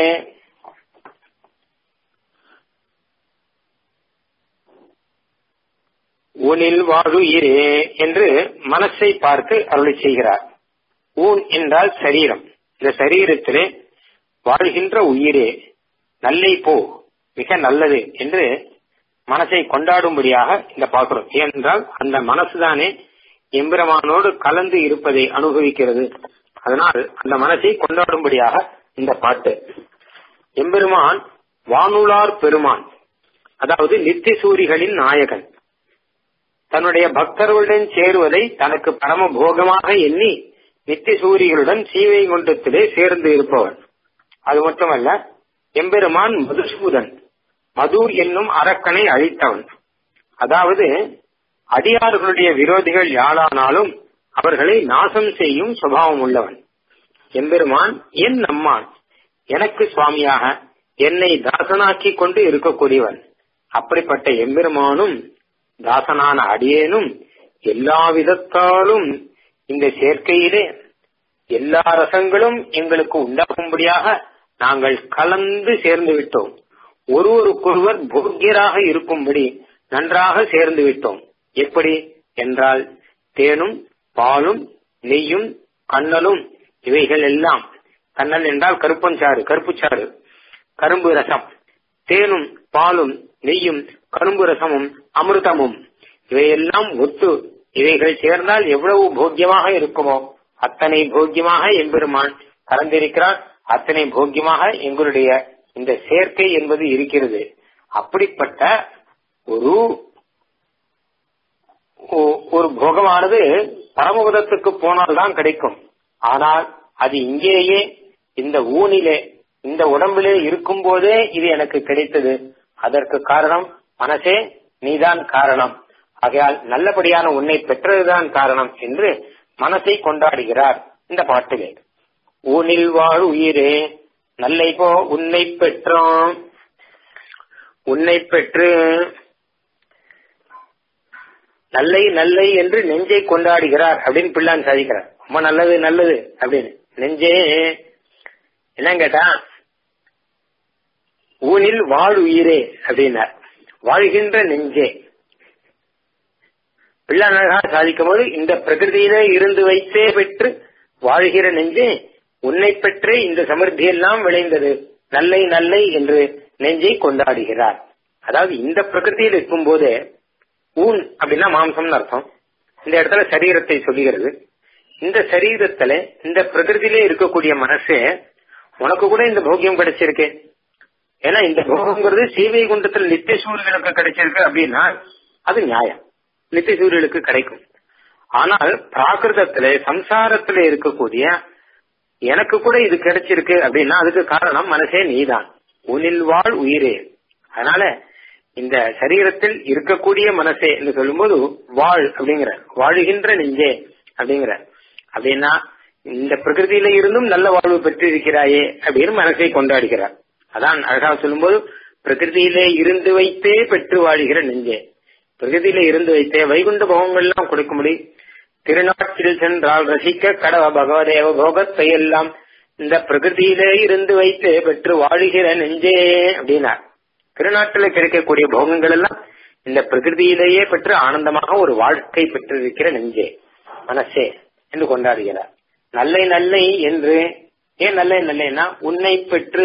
ஊனில் வாழுயிரே என்று மனசை பார்த்து அருளி செய்கிறார் ஊன் என்றால் சரீரம் இந்த சரீரத்திலே வாழ்கின்ற உயிரே நல்லை போ மிக நல்லது என்று மனசை கொண்டாடும்படியாக இந்த பார்க்கிறோம் ஏனென்றால் அந்த மனசுதானே எம்பிரமானோடு கலந்து இருப்பதை அனுபவிக்கிறது அதனால் அந்த மனசை கொண்டாடும்படியாக இந்த பாட்டு எம்பெருமான் வானுளார் பெருமான் அதாவது நித்திய சூரிகளின் நாயகன் தன்னுடைய பக்தர்களுடன் சேருவதை தனக்கு பரம போகமாக எண்ணி நித்திய சூரிகளுடன் சீவை குண்டத்திலே சேர்ந்து இருப்பவன் அது மட்டுமல்ல எம்பெருமான் மதுசூதன் மதுர் என்னும் அரக்கனை அழித்தவன் அதாவது அடியார்களுடைய விரோதிகள் யாரானாலும் அவர்களை நாசம் செய்யும் சுபாவம் உள்ளவன் எம்பெருமான் என் நம்மான் எனக்கு சுவாமியாக என்னை தாசனாக்கி கொண்டு இருக்கக்கூடியவன் அப்படிப்பட்ட எம்பெருமானும் தாசனான அடியேனும் எல்லா விதத்தாலும் இந்த சேர்க்கையிலே எல்லா ரசங்களும் எங்களுக்கு உண்டாகும்படியாக நாங்கள் கலந்து சேர்ந்து விட்டோம் ஒருவருக்கொருவர் போக்கியராக இருக்கும்படி நன்றாக சேர்ந்து விட்டோம் எப்படி என்றால் தேனும் பாலும் நெய்யும் கண்ணலும் இவைகள் எல்லாம் கண்ணல் என்றால் கருப்பஞ்சாறு கருப்புச்சாறு கரும்பு ரசம் தேனும் பாலும் நெய்யும் கரும்பு ரசமும் அமிர்தமும் இவையெல்லாம் ஒத்து இவைகள் சேர்ந்தால் எவ்வளவு போக்கியமாக இருக்குமோ அத்தனை போக்கியமாக எம்பெருமான் கலந்திருக்கிறார் அத்தனை போக்கியமாக எங்களுடைய இந்த சேர்க்கை என்பது இருக்கிறது அப்படிப்பட்ட ஒரு ஒரு போகமானது பரமபதத்துக்கு போனால்தான் கிடைக்கும் ஆனால் அது இங்கேயே இந்த ஊனிலே இந்த உடம்பிலே இருக்கும் போதே இது எனக்கு கிடைத்தது அதற்கு காரணம் மனசே நீதான் காரணம் ஆகையால் நல்லபடியான உன்னை பெற்றதுதான் காரணம் என்று மனசை கொண்டாடுகிறார் இந்த பாட்டிலே ஊனில் வாழ் உயிரே நல்லை போ உன்னை பெற்றோம் உன்னை பெற்று நல்லை நல்லை என்று நெஞ்சை கொண்டாடுகிறார் அப்படின்னு பிள்ளான் சாதிக்கிறார் ரொம்ப நல்லது நல்லது அப்படின்னு நெஞ்சே என்ன கேட்டா ஊனில் வாழ் உயிரே அப்படின்னார் வாழ்கின்ற நெஞ்சே பிள்ளான் அழகா சாதிக்கும் போது இந்த பிரகிருதியிலே இருந்து வைத்தே பெற்று வாழ்கிற நெஞ்சே உன்னை பெற்றே இந்த சமிருத்தி எல்லாம் விளைந்தது நல்லை நல்லை என்று நெஞ்சை கொண்டாடுகிறார் அதாவது இந்த பிரகிருதியில் இருக்கும் போதே ஊன் அப்படின்னா மாம்சம்னு அர்த்தம் இந்த இடத்துல சரீரத்தை சொல்லுகிறது இந்த சரீரத்துல இந்த பிரகிருதியிலே இருக்கக்கூடிய மனசே உனக்கு கூட இந்த போக்கியம் கிடைச்சிருக்கு ஏன்னா இந்த போகங்கிறது சீவை குண்டத்தில் நித்திய சூரியனுக்கு கிடைச்சிருக்கு அப்படின்னா அது நியாயம் நித்திய சூரியனுக்கு கிடைக்கும் ஆனால் பிராகிருதத்தில சம்சாரத்தில இருக்கக்கூடிய எனக்கு கூட இது கிடைச்சிருக்கு அப்படின்னா அதுக்கு காரணம் மனசே நீதான் உனில் வாழ் உயிரே அதனால இந்த சரீரத்தில் இருக்கக்கூடிய மனசே என்று சொல்லும்போது வாழ் அப்படிங்கிற வாழுகின்ற நெஞ்சே அப்படிங்கிற அப்படின்னா இந்த பிரகிருதியில இருந்தும் நல்ல வாழ்வு பெற்றிருக்கிறாயே அப்படின்னு மனசை கொண்டாடுகிறார் அதான் அழகா சொல்லும்போது பிரகிருதியிலே இருந்து வைத்தே பெற்று வாழ்கிற நெஞ்சே பிரகிருதியில இருந்து வைத்தே வைகுண்ட போகங்கள்லாம் கொடுக்கும்படி திருநாட்டில் சென்றால் ரசிக்க கடவ பகவதேவ போகத்தை எல்லாம் இந்த பிரகிருதியிலே இருந்து வைத்து பெற்று வாழுகிற நெஞ்சே அப்படின்னார் திருநாட்டில கிடைக்கக்கூடிய போகங்கள் எல்லாம் இந்த பிரகிருதியிலேயே பெற்று ஆனந்தமாக ஒரு வாழ்க்கை பெற்றிருக்கிற நெஞ்சே மனசே என்று கொண்டாடுகிறார் நல்லை நல்லை என்று ஏன் நல்லை நல்லைன்னா உன்னை பெற்று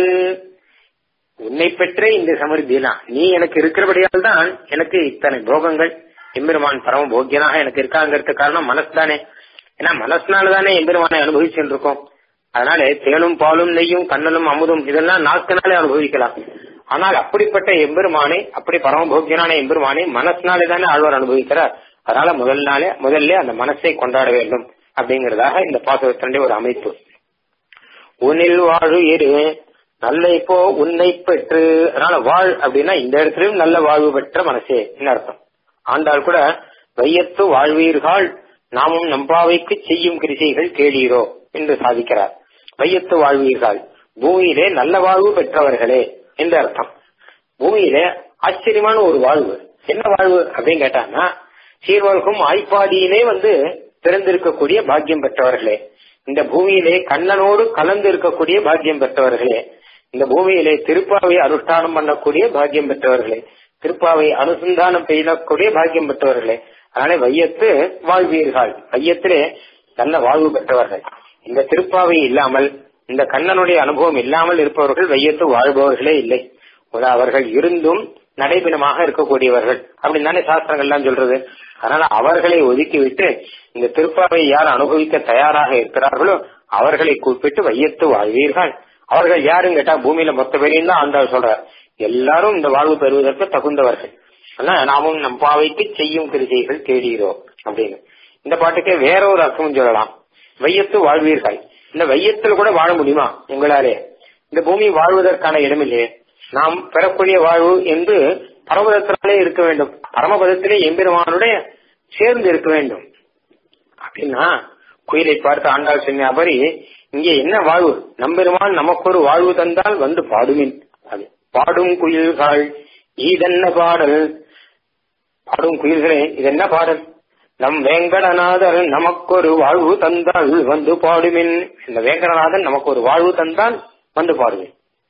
உன்னை பெற்றே இந்த சமிருத்திலாம் நீ எனக்கு இருக்கிறபடியால் தான் எனக்கு இத்தனை போகங்கள் எம்பெருமான் பரம போக்கியனாக எனக்கு இருக்காங்கிறது காரணம் மனசு தானே ஏன்னா மனசுனால தானே எம்பெருமானை அனுபவிச்சுட்டு இருக்கோம் அதனால தேனும் பாலும் நெய்யும் கண்ணலும் அமுதும் இதெல்லாம் நாக்கினாலே அனுபவிக்கலாம் ஆனால் அப்படிப்பட்ட எம்பெருமானை அப்படி பரம போக்கியனான எம்பெருமானை மனசினாலே தானே ஆழ்வார் அனுபவிக்கிறார் அதனால முதல் நாளே முதல்ல அந்த மனசை கொண்டாட வேண்டும் அப்படிங்கறதாக இந்த பாசகத்தினுடைய ஒரு அமைப்பு உன்னில் வாழு இரு நல்ல இப்போ உன்னை பெற்று அதனால வாழ் அப்படின்னா இந்த இடத்துலயும் நல்ல வாழ்வு பெற்ற மனசே அர்த்தம் ஆண்டாள் கூட வையத்து வாழ்வீர்கள் நாமும் நம்பாவைக்கு செய்யும் கிரிசைகள் கேளீரோ என்று சாதிக்கிறார் வையத்து வாழ்வீர்கள் பூமியிலே நல்ல வாழ்வு பெற்றவர்களே என்று அர்த்தம் பூமியிலே ஆச்சரியமான ஒரு வாழ்வு என்ன வாழ்வு அப்படின்னு கேட்டாங்கன்னா சீர்வல்கும் ஆய்ப்பாடியிலே வந்து பிறந்திருக்கக்கூடிய பாக்கியம் பெற்றவர்களே இந்த பூமியிலே கண்ணனோடு கலந்து இருக்கக்கூடிய பாக்கியம் பெற்றவர்களே இந்த பூமியிலே திருப்பாவை அனுஷ்டானம் பண்ணக்கூடிய பாக்கியம் பெற்றவர்களே திருப்பாவை அனுசந்தானம் செய்யக்கூடிய பாக்கியம் பெற்றவர்களே அதனால வையத்து வாழ்வீர்கள் வையத்திலே நல்ல வாழ்வு பெற்றவர்கள் இந்த திருப்பாவை இல்லாமல் இந்த கண்ணனுடைய அனுபவம் இல்லாமல் இருப்பவர்கள் வையத்து வாழ்பவர்களே இல்லை ஒரு அவர்கள் இருந்தும் நடைபெணமாக இருக்கக்கூடியவர்கள் அப்படின்னு தானே சாஸ்திரங்கள்லாம் சொல்றது அதனால அவர்களை ஒதுக்கிவிட்டு இந்த திருப்பாவை யார் அனுபவிக்க தயாராக இருக்கிறார்களோ அவர்களை கூப்பிட்டு வையத்து வாழ்வீர்கள் அவர்கள் யாரும் கேட்டா பூமியில மொத்த பேரையும் தான் ஆண்டாள் சொல்றார் எல்லாரும் இந்த வாழ்வு பெறுவதற்கு தகுந்தவர்கள் ஆனா நாமும் நம் பாவைக்கு செய்யும் கிருசைகள் தேடுகிறோம் அப்படின்னு இந்த பாட்டுக்கே வேற ஒரு அர்த்தமும் சொல்லலாம் வையத்து வாழ்வீர்கள் இந்த வையத்தில் கூட வாழ முடியுமா உங்களாலே இந்த பூமி வாழ்வதற்கான இடமில்லையே நாம் பெறக்கூடிய வாழ்வு என்று பரமபதத்தினாலே இருக்க வேண்டும் பரமபதத்திலே எம்பெருமானுடைய சேர்ந்து இருக்க வேண்டும் அப்படின்னா குயிலை பார்த்து ஆண்டாள் சொன்னபடி இங்கே என்ன வாழ்வு நம்பெருமான் நமக்கு ஒரு வாழ்வு தந்தால் வந்து பாடுமின் அது பாடும் குயில்கள் இதென்ன பாடல் பாடும் குயில்களே இதென்ன பாடல் நம் வேங்கடநாதர் நமக்கொரு வாழ்வு தந்தால் வந்து பாடுமின் இந்த வேங்கடநாதன் நமக்கு ஒரு வாழ்வு தந்தால் வந்து பாடுவேன்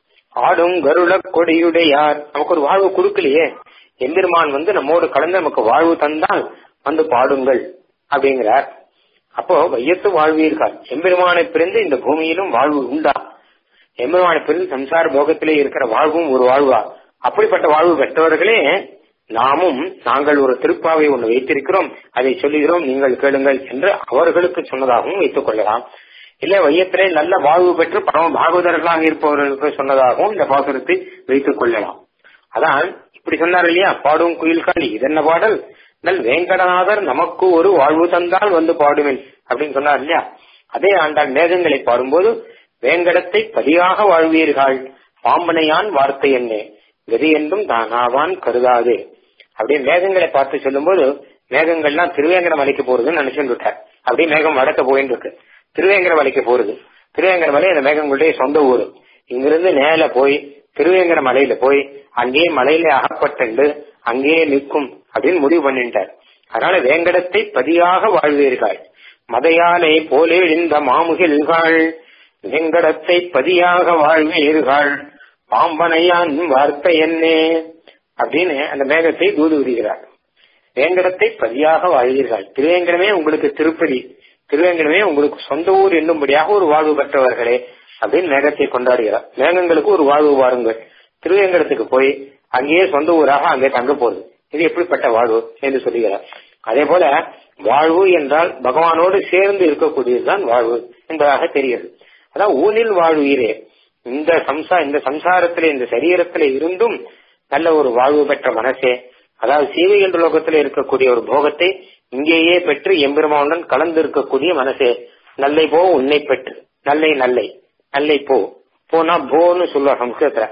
ஆடும் கருட கொடியுடையார் நமக்கு ஒரு வாழ்வு கொடுக்கலையே எம்பெருமான் வந்து நம்மோடு கலந்து நமக்கு வாழ்வு தந்தால் வந்து பாடுங்கள் அப்படிங்கிறார் அப்போ வையத்து வாழ்வீர்கள் எம்பெருமானை பிரிந்து இந்த பூமியிலும் வாழ்வு உண்டா எம்பெருமானை பிரிந்து சம்சார போகத்திலே இருக்கிற வாழ்வும் ஒரு வாழ்வா அப்படிப்பட்ட வாழ்வு பெற்றவர்களே நாமும் நாங்கள் ஒரு திருப்பாவை ஒன்று வைத்திருக்கிறோம் அதை சொல்லுகிறோம் நீங்கள் கேளுங்கள் என்று அவர்களுக்கு சொன்னதாகவும் வைத்துக் கொள்ளலாம் இல்ல வையத்திலே நல்ல வாழ்வு பெற்று பரம பாகவதர்களாக இருப்பவர்களுக்கு சொன்னதாகவும் இந்த பாசுரத்தை வைத்துக் கொள்ளலாம் அதான் இப்படி சொன்னார் இல்லையா பாடும் குயில்காளி இதென்ன பாடல் நல் வேங்கடநாதர் நமக்கு ஒரு வாழ்வு தந்தால் வந்து பாடுவேன் அப்படின்னு சொன்னார் இல்லையா அதே ஆண்டாள் மேகங்களை பாடும்போது வேங்கடத்தை பதியாக வாழ்வீர்கள் பாம்பனையான் வார்த்தை என்ன கதி என்றும் தானாவான் கருதாது அப்படியே மேகங்களை பார்த்து சொல்லும்போது மேகங்கள்லாம் திருவேங்கட மலைக்கு போறதுன்னு நினைச்சுட்டு விட்டார் அப்படியே மேகம் வடக்க போயின்னு இருக்கு திருவேங்கர மலைக்கு போறது திருவேங்கர மலை அந்த மேகங்களுடைய சொந்த ஊர் இங்கிருந்து நேர போய் திருவேங்கர மலையில போய் அங்கேயே மலையில அகப்பட்டு அங்கேயே நிற்கும் அப்படின்னு முடிவு பண்ணிட்டார் அதனால வேங்கடத்தை பதியாக வாழ்வீர்கள் மதையானை போலே இந்த மாமுகில்கள் வேங்கடத்தை பதியாக வாழ்வீர்கள் பாம்பனையான் வார்த்தை என்னே அப்படின்னு அந்த மேகத்தை தூது விடுகிறார் வேங்கடத்தை பதியாக வாழ்வீர்கள் திருவேங்கடமே உங்களுக்கு திருப்பதி திருவேங்கடமே உங்களுக்கு சொந்த ஊர் என்னும்படியாக ஒரு வாழ்வு பெற்றவர்களே அப்படின்னு மேகத்தை கொண்டாடுகிறார் மேகங்களுக்கு ஒரு வாழ்வு வாருங்கள் திருவேங்கடத்துக்கு போய் அங்கேயே சொந்த ஊராக அங்கே தங்க போகுது இது எப்படிப்பட்ட வாழ்வு என்று சொல்லுகிறார் அதே போல வாழ்வு என்றால் பகவானோடு சேர்ந்து இருக்கக்கூடியதுதான் வாழ்வு என்பதாக தெரிகிறது அதான் ஊனில் வாழ்வீரே இந்த சம்சா இந்த சம்சாரத்திலே இந்த சரீரத்திலே இருந்தும் நல்ல ஒரு வாழ்வு பெற்ற மனசே அதாவது சீவை என்ற லோகத்திலே இருக்கக்கூடிய ஒரு போகத்தை இங்கேயே பெற்று எம்பெருமானுடன் கலந்து இருக்கக்கூடிய மனசே நல்லை போ உன்னை பெற்று நல்லை நல்லை நல்லை போ போனா போன்னு சொல்லுவா சம்ஸ்கிருதத்துல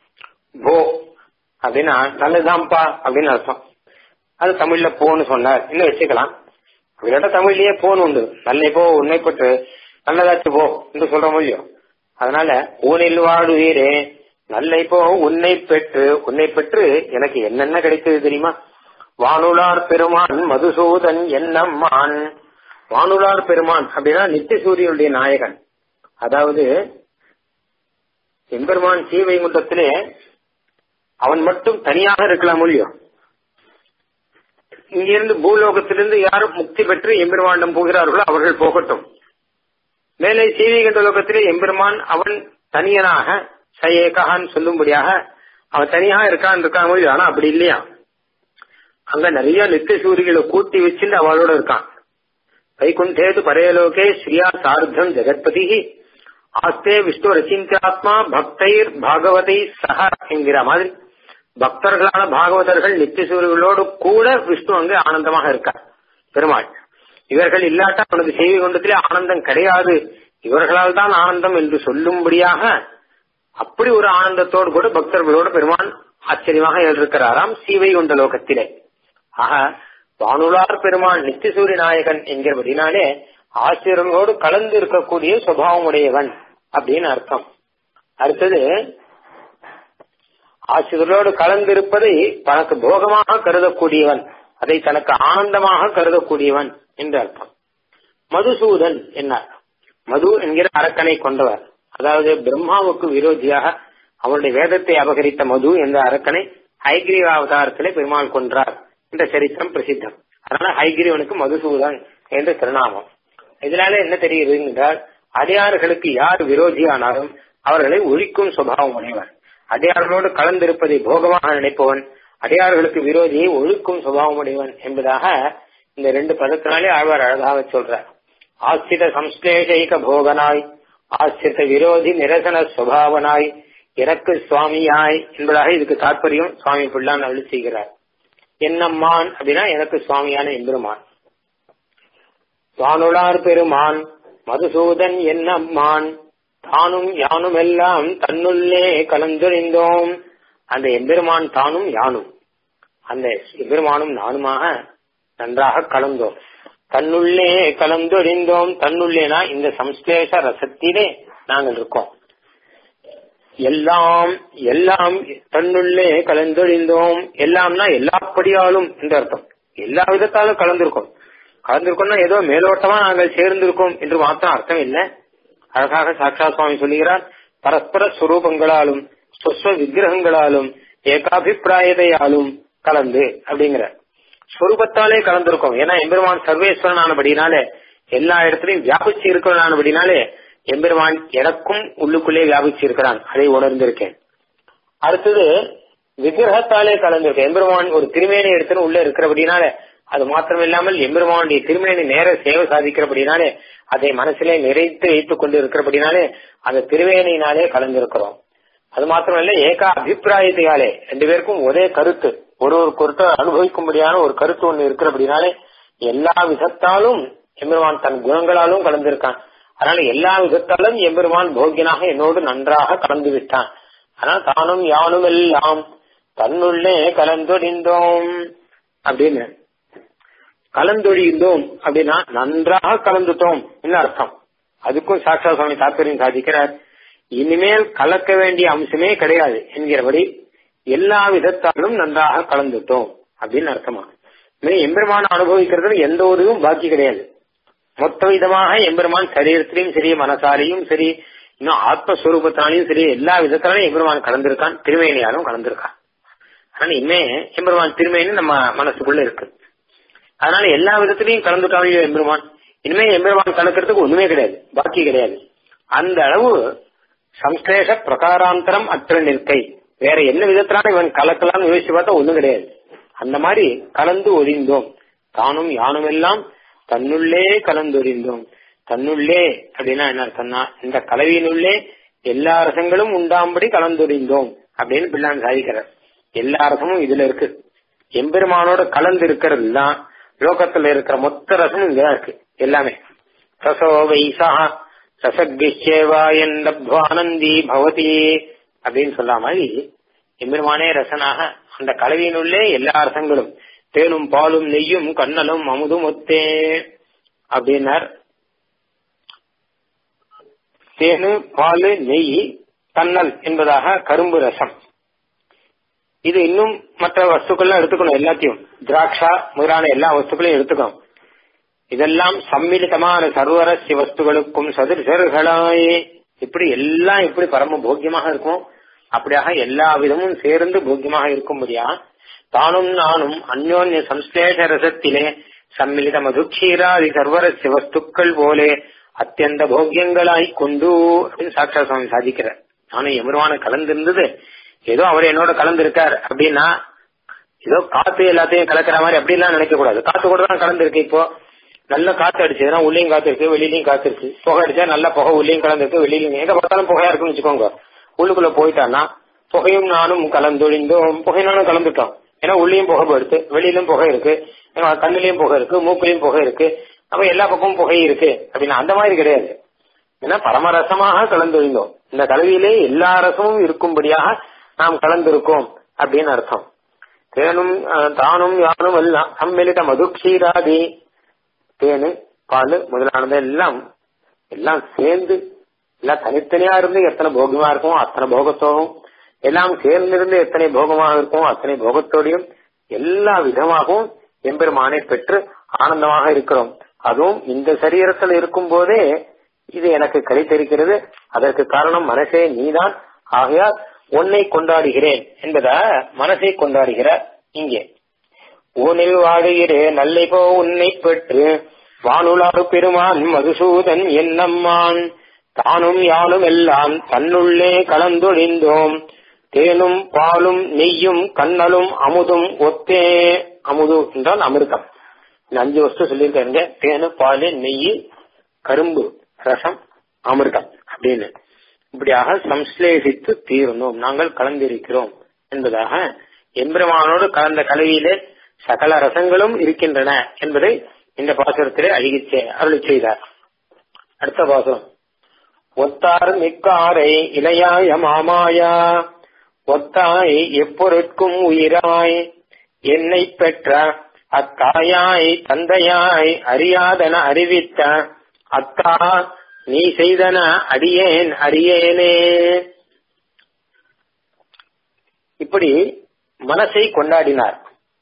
போ அப்படின்னா நல்லதுதான்ப்பா அப்படின்னு அர்த்தம் அது தமிழ்ல போன்னு சொன்னார் இன்னும் வச்சுக்கலாம் இல்லாட்ட தமிழ்லயே போன் உண்டு நல்லை போ உன்னை பெற்று நல்லதாச்சு போ என்று சொல்ற முடியும் அதனால ஊனில் வாடுவீரே நல்லை போ உன்னை பெற்று உன்னை பெற்று எனக்கு என்னென்ன கிடைத்தது தெரியுமா வானுலார் பெருமான் மதுசூதன் என்னம்மான் வானுலார் பெருமான் அப்படின்னா நித்திய சூரியனுடைய நாயகன் அதாவது எம்பெருமான் ஸ்ரீவைகுண்டத்திலே அவன் மட்டும் தனியாக இருக்கலாம் முடியும் இங்கிருந்து பூலோகத்திலிருந்து யாரும் முக்தி பெற்று எம்பெருமானிடம் போகிறார்களோ அவர்கள் போகட்டும் மேலே சீவிகண்ட லோகத்திலே எம்பெருமான் அவன் தனியனாக சயேகான்னு சொல்லும்படியாக அவன் தனியாக இருக்கான் இருக்கான் முடியும் ஆனா அப்படி இல்லையா அங்க நிறைய நித்திய சூரிகளை கூட்டி வச்சுட்டு அவளோட இருக்கான் வைகுண்டேது பரேலோகே ஸ்ரீயா சார்த்தம் ஜெகத்பதி ஆஸ்தே விஷ்ணு ரச்சிந்தாத்மா பக்தைர் பாகவதை சக என்கிற மாதிரி பக்தர்களான பாகவதர்கள் நித்திய சூரியர்களோடு கூட விஷ்ணு அங்கு ஆனந்தமாக இருக்கார் பெருமாள் இவர்கள் இல்லாட்டா அவனது செய்தி கொண்டத்திலே ஆனந்தம் கிடையாது இவர்களால் தான் ஆனந்தம் என்று சொல்லும்படியாக அப்படி ஒரு ஆனந்தத்தோடு கூட பக்தர்களோடு பெருமான் ஆச்சரியமாக இருக்கிறாராம் சீவை கொண்ட லோகத்திலே ஆக வானுலார் பெருமான் நித்தியசூரிய நாயகன் என்கிறபடினாலே ஆசிரியர்களோடு கலந்து இருக்கக்கூடிய சுபாவம் உடையவன் அப்படின்னு அர்த்தம் அடுத்தது ஆசிரியர்களோடு கலந்திருப்பதை தனக்கு போகமாக கருதக்கூடியவன் அதை தனக்கு ஆனந்தமாக கருதக்கூடியவன் என்று அர்த்தம் மதுசூதன் என்ன மது என்கிற அரக்கனை கொண்டவர் அதாவது பிரம்மாவுக்கு விரோதியாக அவருடைய வேதத்தை அபகரித்த மது என்ற அரக்கனை ஹைகிரீவ அவதாரத்திலே பெருமாள் கொன்றார் என்ற சரித்திரம் பிரசித்தம் அதனால ஹைகிரீவனுக்கு மதுசூதன் என்று திருநாமம் இதனால என்ன தெரியுது என்றால் அடியார்களுக்கு யார் விரோதியானாலும் அவர்களை ஒழிக்கும் சுபாவம் உடையவர் அடியார்களோடு கலந்திருப்பதை போகமாக நினைப்பவன் அடியார்களுக்கு விரோதியை ஒழுக்கும் சுபாவம் உடையவன் என்பதாக இந்த ரெண்டு பதத்தினாலே ஆழ்வார் அழகாக சொல்றார் ஆசிரித சம்ஸ்லேஷைக போகனாய் ஆசிரித விரோதி நிரசன சுபாவனாய் எனக்கு சுவாமியாய் என்பதாக இதுக்கு தாற்பயம் சுவாமி பிள்ளான் அருள் செய்கிறார் என்னம்மான் அப்படின்னா எனக்கு சுவாமியான எம்பெருமான் வானுளார் பெருமான் மதுசூதன் என்னம்மான் தானும் யானும் எல்லாம் தன்னுள்ளே கலந்தொழிந்தோம் அந்த எம்பெருமான் தானும் யானும் அந்த எம்பெருமானும் நானுமாக நன்றாக கலந்தோம் தன்னுள்ளே கலந்தொழிந்தோம் தன்னுள்ளேனா இந்த சம்ஸ்லேஷ ரசத்திலே நாங்கள் இருக்கோம் எல்லாம் எல்லாம் தன்னுள்ளே கலந்தொழிந்தோம் எல்லாம்னா எல்லாப்படியாலும் என்று அர்த்தம் எல்லா விதத்தாலும் கலந்திருக்கோம் கலந்திருக்கோம்னா ஏதோ மேலோட்டமா நாங்கள் சேர்ந்திருக்கோம் என்று மாத்திரம் அர்த்தம் இல்லை அழகாக சாட்சா சுவாமி சொல்லுகிறார் பரஸ்பர ஸ்வரூபங்களாலும் ஸ்வஸ்வ விக்கிரகங்களாலும் ஏகாபிப்பிராயத்தையாலும் கலந்து அப்படிங்கிற ஸ்வரூபத்தாலே கலந்திருக்கோம் ஏன்னா எம்பெருமான் சர்வேஸ்வரன் ஆனபடினாலே எல்லா இடத்துலயும் வியாபிச்சு இருக்கிறானபடினாலே எம்பெருமான் எனக்கும் உள்ளுக்குள்ளே வியாபிச்சு இருக்கிறான் அதை உணர்ந்திருக்கேன் அடுத்தது விக்கிரகத்தாலே கலந்திருக்கேன் எம்பெருமான் ஒரு திருமேனி எடுத்துன்னு உள்ள இருக்கிறபடினால அது மாத்திரம் இல்லாமல் எம்பெருமானுடைய திருமேனி நேர சேவை சாதிக்கிறபடினாலே அதை மனசிலே நிறைத்து வைத்துக் கொண்டு இருக்கிறபடினாலே அந்த திருவேணியினாலே கலந்திருக்கிறோம் அது மாத்திரமல்ல ஏகா அபிப்பிராயத்தையாலே ரெண்டு பேருக்கும் ஒரே கருத்து ஒரு ஒரு கருத்தை அனுபவிக்கும்படியான ஒரு கருத்து ஒண்ணு இருக்கிறபடினாலே எல்லா விதத்தாலும் எம்பெருமான் தன் குணங்களாலும் கலந்திருக்கான் அதனால எல்லா விதத்தாலும் எம்பெருமான் போக்கியனாக என்னோடு நன்றாக கலந்து விட்டான் ஆனால் தானும் யானும் எல்லாம் தன்னுள்ளே கலந்தொடிந்தோம் அப்படின்னு கலந்தொழிந்தோம் அப்படின்னா நன்றாக கலந்துட்டோம் என்ன அர்த்தம் அதுக்கும் சாட்சா சுவாமி தாத்பரியம் சாதிக்கிறார் இனிமேல் கலக்க வேண்டிய அம்சமே கிடையாது என்கிறபடி எல்லா விதத்தாலும் நன்றாக கலந்துட்டோம் அப்படின்னு அர்த்தமா எம்பெருமான அனுபவிக்கிறதுல எந்த ஒரு பாக்கி கிடையாது மொத்த விதமாக எம்பெருமான் சரீரத்திலையும் சரி மனசாலையும் சரி இன்னும் ஆத்மஸ்வரூபத்தினாலையும் சரி எல்லா விதத்தினாலும் எம்பெருமான் கலந்திருக்கான் திருமேனியாலும் கலந்திருக்கான் ஆனா இனிமே எம்பெருமான் திருமேனி நம்ம மனசுக்குள்ள இருக்கு அதனால எல்லா விதத்திலையும் கலந்துட்டாலும் எம்பெருமான் இனிமே எம்பெருமான் கலக்கிறதுக்கு ஒண்ணுமே கிடையாது பாக்கி கிடையாது அந்த அளவு சம்ஸ்லேஷ பிரகாராந்தரம் அற்ற நிற்கை வேற என்ன விதத்தினால இவன் கலக்கலாம்னு யோசிச்சு பார்த்தா ஒண்ணும் கிடையாது அந்த மாதிரி கலந்து ஒழிந்தோம் தானும் யானும் எல்லாம் தன்னுள்ளே கலந்தொழிந்தோம் தன்னுள்ளே அப்படின்னா என்ன அர்த்தம்னா இந்த கலவையினுள்ளே எல்லா ரசங்களும் உண்டாம்படி கலந்தொழிந்தோம் அப்படின்னு பிள்ளான் சாதிக்கிறார் எல்லா ரசமும் இதுல இருக்கு எம்பெருமானோட கலந்து இருக்கிறது தான் லோகத்துல இருக்கிற மொத்த ரசமும் இங்கதான் இருக்கு எல்லாமே ரசோ வைசா ரசகிஷேவாயந்தப்வானந்தி பவதி அப்படின்னு சொல்ல மாதிரி எம்பெருமானே ரசனாக அந்த கலவையினுள்ளே எல்லா ரசங்களும் தேனும் பாலும் நெய்யும் கண்ணலும் அமுதும் ஒத்தே அப்படின்னார் தேனு பால் நெய் கண்ணல் என்பதாக கரும்பு ரசம் இது இன்னும் மற்ற வஸ்துக்கள்லாம் எடுத்துக்கணும் எல்லாத்தையும் திராட்சா முதலான எல்லா வஸ்துக்களையும் எடுத்துக்கணும் இதெல்லாம் சம்மிலிதமான சர்வரஸ்ய வஸ்துகளுக்கும் சதுர்சர்களாயே இப்படி எல்லாம் எப்படி பரம போக்கியமாக இருக்கும் அப்படியாக எல்லா விதமும் சேர்ந்து போக்கியமாக இருக்கும்படியா தானும் நானும் அந்யோன்ய சம்ஸ்லேஷ ரசத்திலே சம்மிலித மதுக்ஷீராதி சர்வரஸ்ய வஸ்துக்கள் போலே அத்தியந்த போக்கியங்களாய் கொண்டு அப்படின்னு சாட்சா சுவாமி சாதிக்கிறார் நானும் எமருமான கலந்திருந்தது ஏதோ அவர் என்னோட கலந்திருக்கார் அப்படின்னா ஏதோ காத்து எல்லாத்தையும் கலக்கிற மாதிரி அப்படிலாம் நினைக்க கூடாது காத்து கூட தான் கலந்துருக்கு இப்போ நல்ல காத்து அடிச்சதுன்னா உள்ளேயும் காத்து இருக்கு வெளியிலயும் காத்து இருக்கு புகை அடிச்சா நல்ல புகை உள்ளேயும் கலந்துருக்கு வெளியிலயும் எங்க பார்த்தாலும் புகையா இருக்குன்னு வச்சுக்கோங்க உள்ளுக்குள்ள போயிட்டான்னா புகையும் நானும் கலந்தொழிந்தோம் புகை நானும் கலந்துட்டோம் ஏன்னா உள்ளேயும் புகை போயிடுது வெளியிலும் புகை இருக்கு கண்ணிலையும் புகை இருக்கு மூக்கிலையும் புகை இருக்கு அப்ப எல்லா பக்கமும் புகை இருக்கு அப்படின்னா அந்த மாதிரி கிடையாது ஏன்னா பரமரசமாக கலந்தொழிந்தோம் இந்த கலவியிலே எல்லா ரசமும் இருக்கும்படியாக நாம் கலந்திருக்கோம் அப்படின்னு அர்த்தம் தேனும் தானும் யானும் எல்லாம் சம்மிலித மதுக்ஷீராதி தேனு பால் முதலானது எல்லாம் எல்லாம் சேர்ந்து எல்லாம் தனித்தனியா இருந்து எத்தனை போகமா இருக்கும் அத்தனை போகத்தோடும் எல்லாம் சேர்ந்திருந்து எத்தனை போகமாக இருக்கும் அத்தனை போகத்தோடையும் எல்லா விதமாகவும் எம்பெருமானை பெற்று ஆனந்தமாக இருக்கிறோம் அதுவும் இந்த சரீரத்தில் இருக்கும் போதே இது எனக்கு கிடைத்திருக்கிறது அதற்கு காரணம் மனசே நீதான் ஆகையால் உன்னை கொண்டாடுகிறேன் என்பதா மனசை கொண்டாடுகிறார் இங்கே ஊனில் வாழுகிறேன் நல்லை போ உன்னை பெற்று வானுலாறு பெருமான் மதுசூதன் என்னம்மான் தானும் யானும் எல்லாம் தன்னுள்ளே கலந்தொழிந்தோம் தேனும் பாலும் நெய்யும் கண்ணலும் அமுதும் ஒத்தே அமுது என்றால் அமிர்தம் இந்த அஞ்சு வஸ்து சொல்லியிருக்காங்க தேனு பால் நெய் கரும்பு ரசம் அமிர்தம் அப்படின்னு இப்படியாக சம்ஸ்லேஷித்து தீர்ந்தோம் நாங்கள் கலந்திருக்கிறோம் என்பதாக எம்பெருமானோடு கலந்த கலவையிலே சகல ரசங்களும் இருக்கின்றன என்பதை இந்த பாசுரத்திலே அழகிச்சே அருளி செய்தார் அடுத்த பாசுரம் ஒத்தார் மிக்காரை இளையாய மாமாயா ஒத்தாய் எப்பொருட்கும் உயிராய் என்னை பெற்ற அத்தாயாய் தந்தையாய் அறியாதன அறிவித்த அத்தா நீ செய்தன அடியேன் அறியேனே இப்படி மனசை கொண்டாடினார்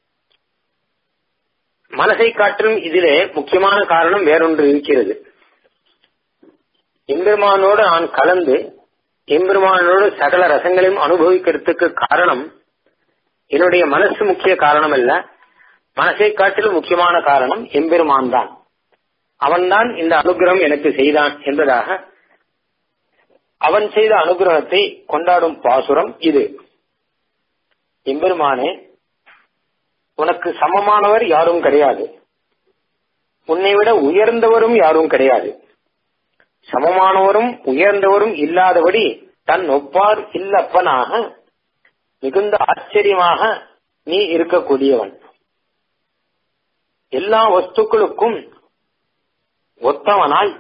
மனசை காட்டிலும் இதிலே முக்கியமான காரணம் வேறொன்று இருக்கிறது எம்பெருமானோடு நான் கலந்து எம்பெருமானோடு சகல ரசங்களையும் அனுபவிக்கிறதுக்கு காரணம் என்னுடைய மனசு முக்கிய காரணம் அல்ல மனசை காட்டிலும் முக்கியமான காரணம் எம்பெருமான் தான் அவன்தான் இந்த அனுகிரகம் எனக்கு செய்தான் என்பதாக அவன் செய்த அனுகிரகத்தை கொண்டாடும் பாசுரம் இது எம்பெருமானே உனக்கு சமமானவர் யாரும் கிடையாது உன்னை விட உயர்ந்தவரும் யாரும் கிடையாது சமமானவரும் உயர்ந்தவரும் இல்லாதபடி தன் ஒப்பார் இல்லப்பனாக மிகுந்த ஆச்சரியமாக நீ இருக்கக்கூடியவன் எல்லா வஸ்துக்களுக்கும் ஒத்தவனாய்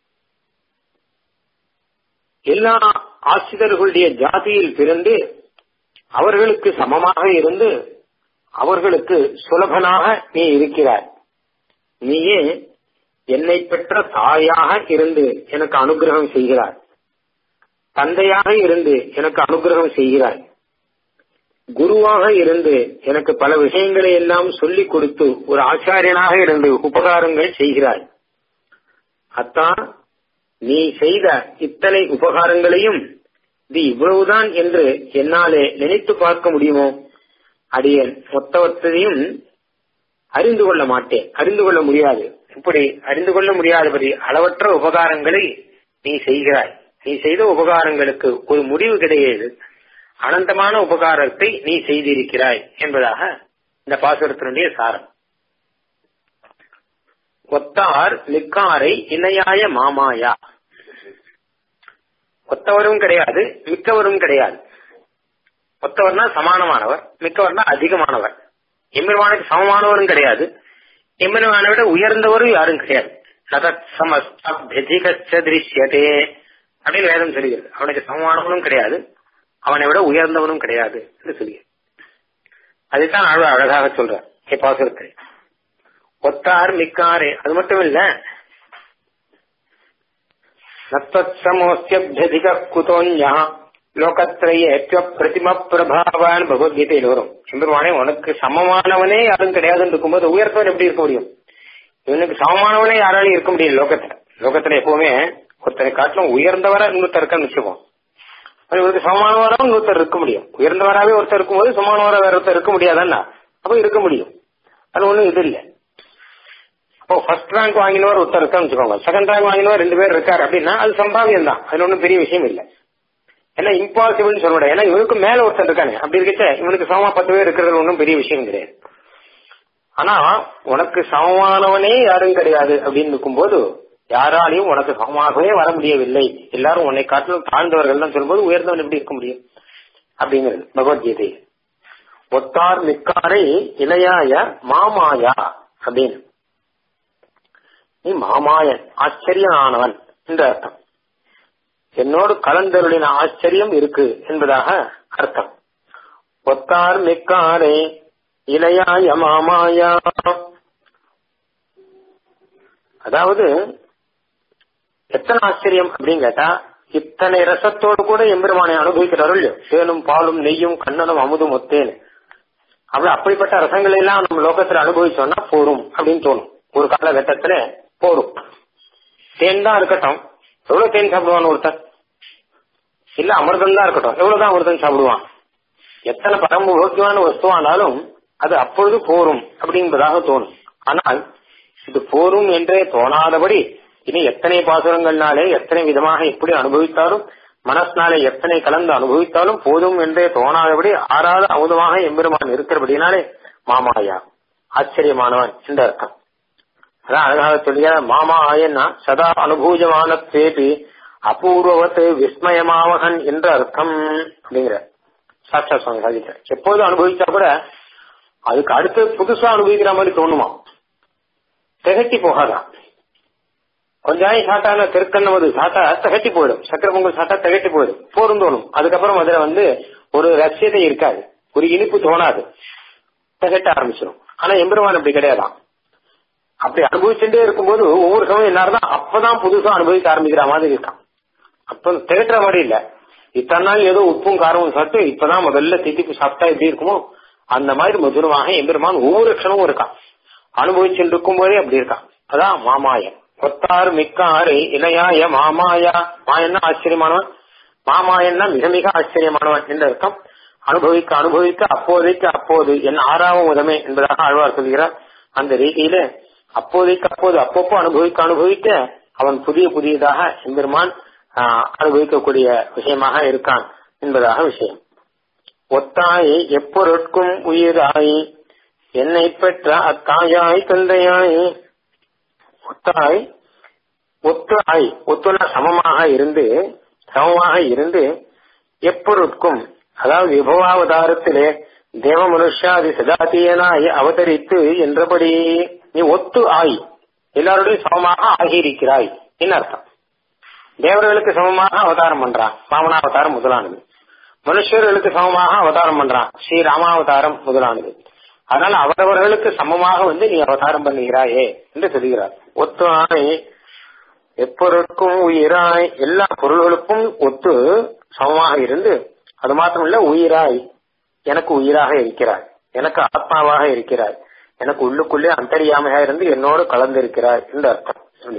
எல்லா ஆசிரியர்களுடைய ஜாதியில் பிறந்து அவர்களுக்கு சமமாக இருந்து அவர்களுக்கு சுலபனாக நீ இருக்கிறாய் நீயே என்னை பெற்ற தாயாக இருந்து எனக்கு அனுகிரகம் செய்கிறாய் தந்தையாக இருந்து எனக்கு அனுகிரகம் செய்கிறாய் குருவாக இருந்து எனக்கு பல விஷயங்களை எல்லாம் சொல்லிக் கொடுத்து ஒரு ஆச்சாரியனாக இருந்து உபகாரங்கள் செய்கிறாய் அத்தா நீ செய்த இத்தனை உபகாரங்களையும் இது இவ்வளவுதான் என்று என்னாலே நினைத்து பார்க்க முடியுமோ அடியேன் மொத்தவற்றையும் அறிந்து கொள்ள மாட்டேன் அறிந்து கொள்ள முடியாது இப்படி அறிந்து கொள்ள முடியாதபடி அளவற்ற உபகாரங்களை நீ செய்கிறாய் நீ செய்த உபகாரங்களுக்கு ஒரு முடிவு கிடையாது அனந்தமான உபகாரத்தை நீ செய்திருக்கிறாய் என்பதாக இந்த பாசுரத்தினுடைய சாரம் ஒத்தார் மிக்காரை இணையாய மாமாயா ஒத்தவரும் கிடையாது மிக்கவரும் கிடையாது ஒத்தவர்னா சமானமானவர் மிக்கவர்னா அதிகமானவர் எம்பெருமானுக்கு சமமானவரும் கிடையாது எம்பெருமானை விட உயர்ந்தவரும் யாரும் கிடையாது சதத் சமஸ்திரிஷ்யதே அப்படின்னு வேதம் சொல்லுகிறது அவனுக்கு சமமானவனும் கிடையாது அவனை விட உயர்ந்தவனும் கிடையாது என்று சொல்லுகிறது அதுதான் அழ அழகாக சொல்ற பாசுரத்தை ஒத்தார் மிக்காரே அது மட்டும் இல்ல நத்தத் சமோஸ்தியபியதிக குதோன்யா லோகத்திரையேற்ற பிரதிம பிரபாவான் பகவத்கீதையில் வரும் எம்பெருமானே உனக்கு சமமானவனே யாரும் கிடையாதுன்னு இருக்கும்போது உயர்த்தவன் எப்படி இருக்க முடியும் இவனுக்கு சமமானவனே யாராலையும் இருக்க முடியும் லோகத்துல லோகத்துல எப்பவுமே ஒருத்தரை காட்டிலும் உயர்ந்தவரா இன்னொருத்தர் இருக்கான்னு வச்சுப்போம் இவருக்கு சமமானவராக இன்னொருத்தர் இருக்க முடியும் உயர்ந்தவராகவே ஒருத்தர் இருக்கும்போது சமமானவரா வேற ஒருத்தர் இருக்க முடியாதான்னா அப்ப இருக்க முடியும் அது ஒண்ணும் இது இல்லை அப்போ ஃபர்ஸ்ட் ரேங்க் வாங்கினவர் ஒருத்தர் இருக்கான்னு வச்சுக்கோங்க செகண்ட் ரேங்க் வாங்கினவர் ரெண்டு பேர் இருக்காரு அப்படின்னா அது சம்பாவியம் தான் அதுல ஒன்றும் பெரிய விஷயம் இல்லை ஏன்னா இம்பாசிபிள்னு சொல்ல முடியாது ஏன்னா இவனுக்கு மேல ஒருத்தர் இருக்கானே அப்படி இருக்கச்ச இவனுக்கு சமமா பத்து பேர் இருக்கிறது ஒன்றும் பெரிய விஷயம் கிடையாது ஆனா உனக்கு சமமானவனே யாரும் கிடையாது அப்படின்னு இருக்கும்போது யாராலையும் உனக்கு சமமாகவே வர முடியவில்லை எல்லாரும் உன்னை காட்டிலும் தாழ்ந்தவர்கள் தான் சொல்லும்போது உயர்ந்தவன் எப்படி இருக்க முடியும் அப்படிங்கிறது பகவத்கீதை ஒத்தார் மிக்காரை இளையாய மாமாயா அப்படின்னு நீ மாமாயன் ஆச்சரியனானவன் என்ற அர்த்தம் என்னோடு கலந்தருளின ஆச்சரியம் இருக்கு என்பதாக அர்த்தம் ஒத்தார் மிக்காரே இளையாய மாமாயா அதாவது எத்தனை ஆச்சரியம் அப்படின்னு கேட்டா இத்தனை ரசத்தோடு கூட எம்பெருமானை அனுபவிக்கிறார்கள் சேலும் பாலும் நெய்யும் கண்ணனும் அமுதும் ஒத்தேன் அப்படி அப்படிப்பட்ட ரசங்களை எல்லாம் நம்ம லோகத்துல அனுபவிச்சோம்னா போரும் அப்படின்னு தோணும் ஒரு காலகட்டத்துல போரும் தேன் தான் இருக்கட்டும் எவ்வளவு தேன் சாப்பிடுவான் ஒருத்தன் இல்ல அமிர்தம் தான் இருக்கட்டும் எவ்வளவுதான் அமிர்தம் சாப்பிடுவான் எத்தனை பரம்பு ஓக்கியமான வஸ்துவானாலும் அது அப்பொழுது போரும் அப்படின்பதாக தோணும் ஆனால் இது போரும் என்றே தோணாதபடி இனி எத்தனை பாசுரங்கள்னாலே எத்தனை விதமாக எப்படி அனுபவித்தாலும் மனசினாலே எத்தனை கலந்து அனுபவித்தாலும் போதும் என்றே தோணாதபடி ஆறாத அமுதமாக எம்பெருமான் இருக்கிறபடினாலே மாமாயா ஆச்சரியமானவன் என்ற அர்த்தம் அதான் அழகாக சொல்லுகிற மாமா ஆயன்னா சதா அனுபூஜமான தேபி அபூர்வவத் விஸ்மயமாவகன் என்ற அர்த்தம் அப்படிங்கிற சாட்சா சுவாமி சாதிக்கிறார் எப்போது அனுபவிச்சா கூட அதுக்கு அடுத்து புதுசா அனுபவிக்கிற மாதிரி தோணுமா திகட்டி போகாதான் கொஞ்ச நாள் சாட்டான திருக்கண்ணவது சாட்டா திகட்டி போயிடும் சக்கர பொங்கல் சாட்டா திகட்டி போயிடும் போரும் தோணும் அதுக்கப்புறம் அதுல வந்து ஒரு ரசியத்தை இருக்காது ஒரு இனிப்பு தோணாது திகட்ட ஆரம்பிச்சிடும் ஆனா எம்பெருமான் அப்படி கிடையாதான் அப்படி அனுபவிச்சுட்டே இருக்கும்போது ஒவ்வொரு சமயம் எல்லாரும் தான் அப்பதான் புதுசா அனுபவிக்க ஆரம்பிக்கிற மாதிரி இருக்கான் அப்ப திகட்டுற மாதிரி இல்ல இத்தனை நாள் ஏதோ உப்பும் காரமும் சாப்பிட்டு இப்பதான் முதல்ல தித்திப்பு சாப்பிட்டா எப்படி இருக்குமோ அந்த மாதிரி மதுரமாக எம்பெருமான் ஒவ்வொரு க்ஷணமும் இருக்கான் அனுபவிச்சுட்டு இருக்கும் போதே அப்படி இருக்கான் அதான் மாமாயம் ஒத்தாறு மிக்காறு இணையாய மாமாயா மாயன்னா ஆச்சரியமானவன் மாமாயன்னா மிக மிக ஆச்சரியமானவன் என்ற அர்த்தம் அனுபவிக்க அனுபவிக்க அப்போதைக்கு அப்போது என் ஆறாவது முதமே என்பதாக ஆழ்வார் சொல்கிறார் அந்த ரீதியில அப்போதைக்கு அப்போது அப்பப்போ அனுபவிக்க அனுபவிக்க அவன் புதிய புதியதாக எம்பெருமான் அனுபவிக்கக்கூடிய விஷயமாக இருக்கான் என்பதாக விஷயம் ஒத்தாய் எப்பொருட்கும் உயிராய் என்னை பெற்ற அத்தாயாய் தந்தையாய் ஒத்தாய் ஒத்து ஆய் ஒத்துனா சமமாக இருந்து சமமாக இருந்து எப்பொருட்கும் அதாவது விபவாவதாரத்திலே தேவ மனுஷாதி சதாத்தியனாய் அவதரித்து என்றபடி நீ ஒத்து ஆய் எல்லாருடையும் சமமாக ஆகியிருக்கிறாய் என்ன அர்த்தம் தேவர்களுக்கு சமமாக அவதாரம் பண்றான் வாமனாவதாரம் முதலானது மனுஷர்களுக்கு சமமாக அவதாரம் பண்றான் ஸ்ரீ ராமாவதாரம் முதலானது அதனால அவரவர்களுக்கு சமமாக வந்து நீ அவதாரம் பண்ணுகிறாயே என்று சொல்கிறார் ஒத்து ஆய் எப்பொருட்கும் உயிராய் எல்லா பொருள்களுக்கும் ஒத்து சமமாக இருந்து அது மாத்திரமல்ல உயிராய் எனக்கு உயிராக இருக்கிறாய் எனக்கு ஆத்மாவாக இருக்கிறாய் எனக்கு உள்ளுக்குள்ளே அந்தரியாமையா இருந்து என்னோடு கலந்திருக்கிறாய் என்று அர்த்தம்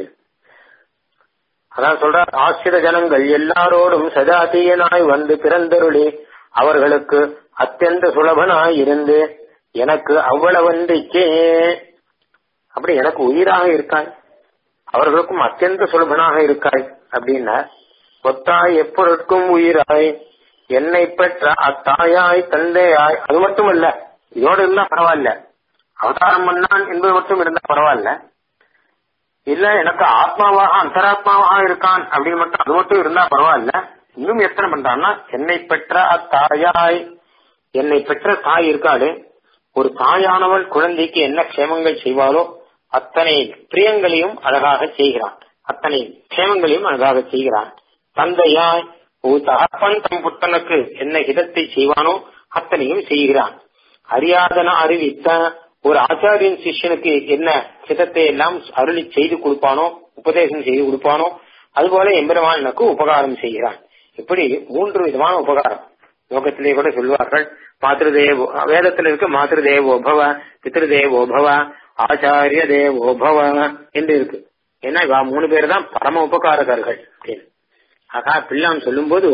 அதான் சொல்றார் ஆசிர ஜனங்கள் எல்லாரோடும் சஜாத்தியனாய் வந்து பிறந்தருளி அவர்களுக்கு அத்தியந்த சுலபனாய் இருந்து எனக்கு அவ்வளவன்றிக்கே அப்படி எனக்கு உயிராக இருக்காய் அவர்களுக்கும் அத்தியந்த சுலபனாக இருக்காய் அப்படின்னா ஒத்தாய் எப்பொருட்கும் உயிராய் என்னை பெற்ற அத்தாயாய் தந்தையாய் அது மட்டும் இல்ல இதோடு இருந்தா பரவாயில்ல அவதாரம் பண்ணான் என்பது மட்டும் இருந்தா பரவாயில்ல இல்ல எனக்கு ஆத்மாவாக அந்தராத்மாவாக இருக்கான் அப்படின்னு மட்டும் அது மட்டும் இருந்தா பரவாயில்ல இன்னும் எத்தனை பண்றான்னா என்னை பெற்ற அத்தாயாய் என்னை பெற்ற தாய் இருக்காடு ஒரு தாயானவள் குழந்தைக்கு என்ன க்ஷேமங்கள் செய்வாளோ அத்தனை பிரியங்களையும் அழகாக செய்கிறான் அத்தனை க்ஷேமங்களையும் அழகாக செய்கிறான் தந்தையாய் ஒரு தகப்பன் தம் புத்தனுக்கு என்ன ஹிதத்தை செய்வானோ அத்தனையும் செய்கிறான் அறியாதன அறிவித்த ஒரு ஆச்சாரியன் சிஷ்யனுக்கு என்ன ஹிதத்தை எல்லாம் அருளி செய்து கொடுப்பானோ உபதேசம் செய்து கொடுப்பானோ அதுபோல எம்பெருமான் எனக்கு உபகாரம் செய்கிறான் இப்படி மூன்று விதமான உபகாரம் லோகத்திலே கூட சொல்வார்கள் மாத்திருதேவோ வேதத்தில் இருக்கு மாத்திருதேவோபவ பித்ருதேவோபவ ஆச்சாரிய தேவோபவ என்று இருக்கு ஏன்னா இவா மூணு பேர் தான் பரம உபகாரகர்கள் அப்படின்னு ஆகா பிள்ளான் சொல்லும்போது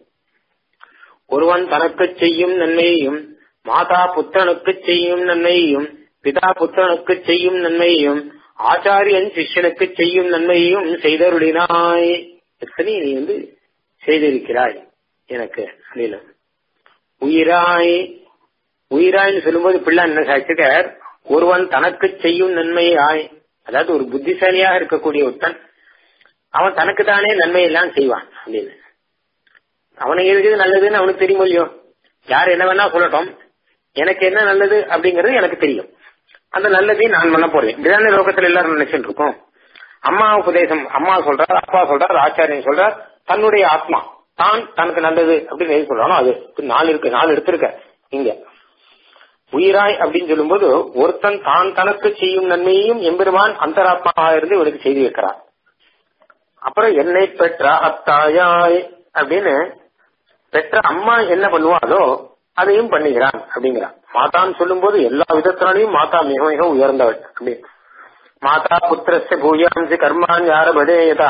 ஒருவன் தனக்கு செய்யும் நன்மையையும் மாதா புத்திரனுக்கு செய்யும் நன்மையையும் பிதா புத்திரனுக்கு செய்யும் நன்மையையும் ஆச்சாரியன் சிஷ்யனுக்கு செய்யும் நன்மையையும் செய்தருளினாய் எத்தனை நீ வந்து செய்திருக்கிறாய் எனக்கு அப்படின்னு உயிராய் உயிராய்னு சொல்லும்போது பிள்ளை என்ன சாட்சிக்கார் ஒருவன் தனக்கு செய்யும் நன்மையாய் அதாவது ஒரு புத்திசாலியாக இருக்கக்கூடிய ஒருத்தன் அவன் தனக்கு தானே நன்மை எல்லாம் செய்வான் அப்படின்னு அவனுக்கு இருக்குது நல்லதுன்னு அவனுக்கு தெரியும் இல்லையோ யார் என்ன வேணா சொல்லட்டும் எனக்கு என்ன நல்லது அப்படிங்கறது எனக்கு தெரியும் அந்த நல்லதையும் நான் பண்ண போறேன் இப்படிதானே லோகத்துல எல்லாரும் நினைச்சிட்டு இருக்கோம் அம்மா உபதேசம் அம்மா சொல்றார் அப்பா சொல்றார் ஆச்சாரியன் சொல்றார் தன்னுடைய ஆத்மா தான் தனக்கு நல்லது அப்படின்னு எது சொல்றானோ அது நாலு இருக்கு நாலு எடுத்திருக்க இங்க உயிராய் அப்படின்னு சொல்லும்போது ஒருத்தன் தான் தனக்கு செய்யும் நன்மையையும் எம்பெருமான் அந்தராத்மாவாக இருந்து இவனுக்கு செய்து வைக்கிறார் அப்புறம் என்னை பெற்ற அத்தாயாய் அப்படின்னு பெற்ற அம்மா என்ன பண்ணுவாளோ அதையும் பண்ணுகிறான் அப்படின்னு அப்படிங்கிறான் மாதான்னு சொல்லும் போது எல்லா விதத்தினாலையும் மாதா மிக மிக உயர்ந்தவள் அப்படி மாதா புத்திரஸ்ய பூயாம்சி கர்மான் யார பதேயதா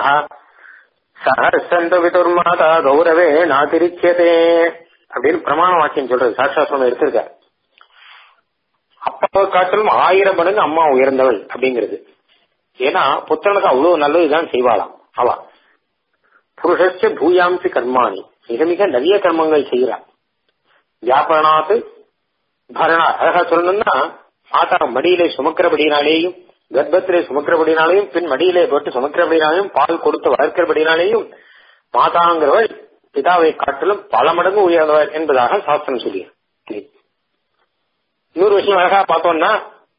சஹர்சந்த விதுர்மாதா கௌரவே நாதிரிச்சதே அப்படின்னு பிரமாண வாக்கியம் சொல்றது சாட்சாசனம் எடுத்திருக்கார் அப்பாவை காட்டிலும் ஆயிரம் மடங்கு அம்மா உயர்ந்தவள் அப்படிங்கிறது ஏன்னா புத்திரனுக்கு அவ்வளவு நல்லதுதான் செய்வாளாம் அவா புருஷஸ்ய பூயாம்சி கர்மாணி மிக மிக நிறைய கர்மங்கள் செய்கிறாள் வியாபரணாத்து பரணா அழகா சொல்லணும்னா மாதா மடியிலே சுமக்கிறபடினாலேயும் கர்ப்பத்திலே சுமக்கிறபடினாலேயும் பின் மடியிலே போட்டு சுமக்கிறபடினாலேயும் பால் கொடுத்து வளர்க்கிறபடினாலேயும் மாதாங்கிறவள் பிதாவை காட்டிலும் பல மடங்கு உயர்ந்தவர் என்பதாக சாஸ்திரம் சொல்லி இன்னொரு விஷயம் அழகா பார்த்தோம்னா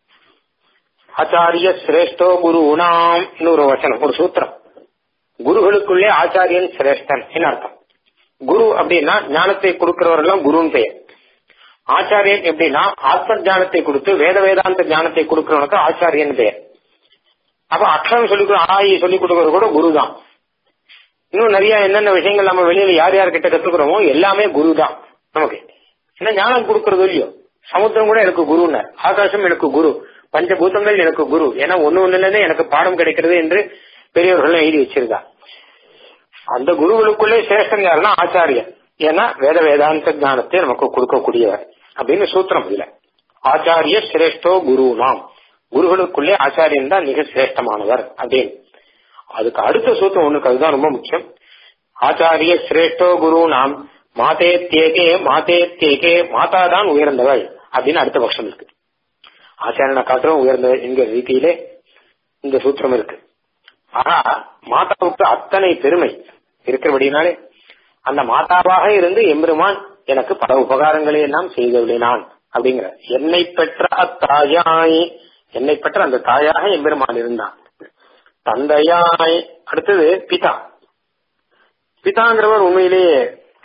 ஆச்சாரிய சிரேஷ்டோ குரு உணாம் இன்னொரு வசனம் ஒரு சூத்திரம் குருகளுக்குள்ளே ஆச்சாரியன் சிரேஷ்டன் என்ன அர்த்தம் குரு அப்படின்னா ஞானத்தை கொடுக்கிறவர் எல்லாம் குருன்னு பெயர் ஆச்சாரியன் எப்படின்னா ஆத்ம ஞானத்தை கொடுத்து வேத வேதாந்த ஞானத்தை கொடுக்கிறவனுக்கு ஆச்சாரியன் பெயர் அப்ப அக்ஷரம் சொல்லிக் ஆயி சொல்லிக் கொடுக்கறது கூட குரு தான் இன்னும் நிறைய என்னென்ன விஷயங்கள் நம்ம வெளியில யார் யார் கிட்ட கத்துக்கிறோமோ எல்லாமே குரு தான் நமக்கு ஏன்னா ஞானம் கொடுக்கறது இல்லையோ சமுத்திரம் கூட எனக்கு குருன்னார் ஆகாசம் எனக்கு குரு பஞ்சபூதங்கள் எனக்கு குரு ஏன்னா ஒன்னு ஒண்ணுல எனக்கு பாடம் கிடைக்கிறது என்று பெரியவர்கள் எழுதி வச்சிருக்கா அந்த குருவுக்குள்ளே சிரேஷ்டன் யாருன்னா ஆச்சாரியன் ஏன்னா வேத வேதாந்த ஞானத்தை நமக்கு கொடுக்கக்கூடியவர் அப்படின்னு சூத்திரம் இல்ல ஆச்சாரிய சிரேஷ்டோ குரு நாம் குருகளுக்குள்ளே ஆச்சாரியன் தான் மிக சிரேஷ்டமானவர் அப்படின்னு அதுக்கு அடுத்த சூத்திரம் ஒண்ணுக்கு அதுதான் ரொம்ப முக்கியம் ஆச்சாரிய சிரேஷ்டோ குரு நாம் மாதே தேகே மாதே தேகே மாதா தான் உயர்ந்தவள் அப்படின்னு அடுத்த பட்சம் இருக்கு ஆச்சாரியனை காட்டிலும் உயர்ந்தவள் என்கிற ரீதியிலே இந்த சூத்திரம் இருக்கு ஆனா மாதாவுக்கு அத்தனை பெருமை இருக்கிறபடினாலே அந்த மாதாவாக இருந்து எம்பெருமான் எனக்கு பல உபகாரங்களை எல்லாம் செய்துள்ளினான் அப்படிங்கிற என்னை பெற்ற அத்தாயாய் என்னை பெற்ற அந்த தாயாக எம்பெருமான் இருந்தான் தந்தையாய் அடுத்தது பிதா பிதாங்கிறவர் உண்மையிலேயே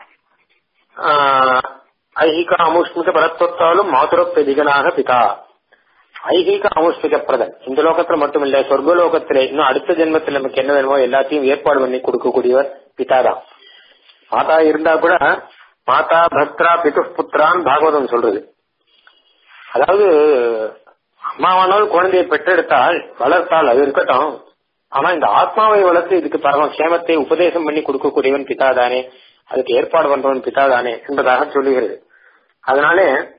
ஐகிக அமுஷ்மிக பரத்வத்தாலும் மாதுரப்பெதிகனாக பிதா ஐகிக அமுஷ்மிக பிரதன் இந்த லோகத்துல மட்டும் இல்ல சொர்க்கலோகத்திலே இன்னும் அடுத்த ஜென்மத்தில் நமக்கு என்ன வேணுமோ எல்லாத்தையும் ஏற்பாடு பண்ணி கொடுக்கக்கூடியவர் பிதாதான் மாதா இருந்தா கூட மாதா பத்ரா பிது புத்திரான் பாகவதம் சொல்றது அதாவது அம்மாவானால் குழந்தையை பெற்றெடுத்தால் வளர்த்தால் அது இருக்கட்டும் ஆனா இந்த ஆத்மாவை வளர்த்து இதுக்கு பரம சேமத்தை உபதேசம் பண்ணி கொடுக்கக்கூடியவன் பிதாதானே அதுக்கு ஏற்பாடு பண்றவன் பிதாதானே என்பதாக சொல்லுகிறது அதனால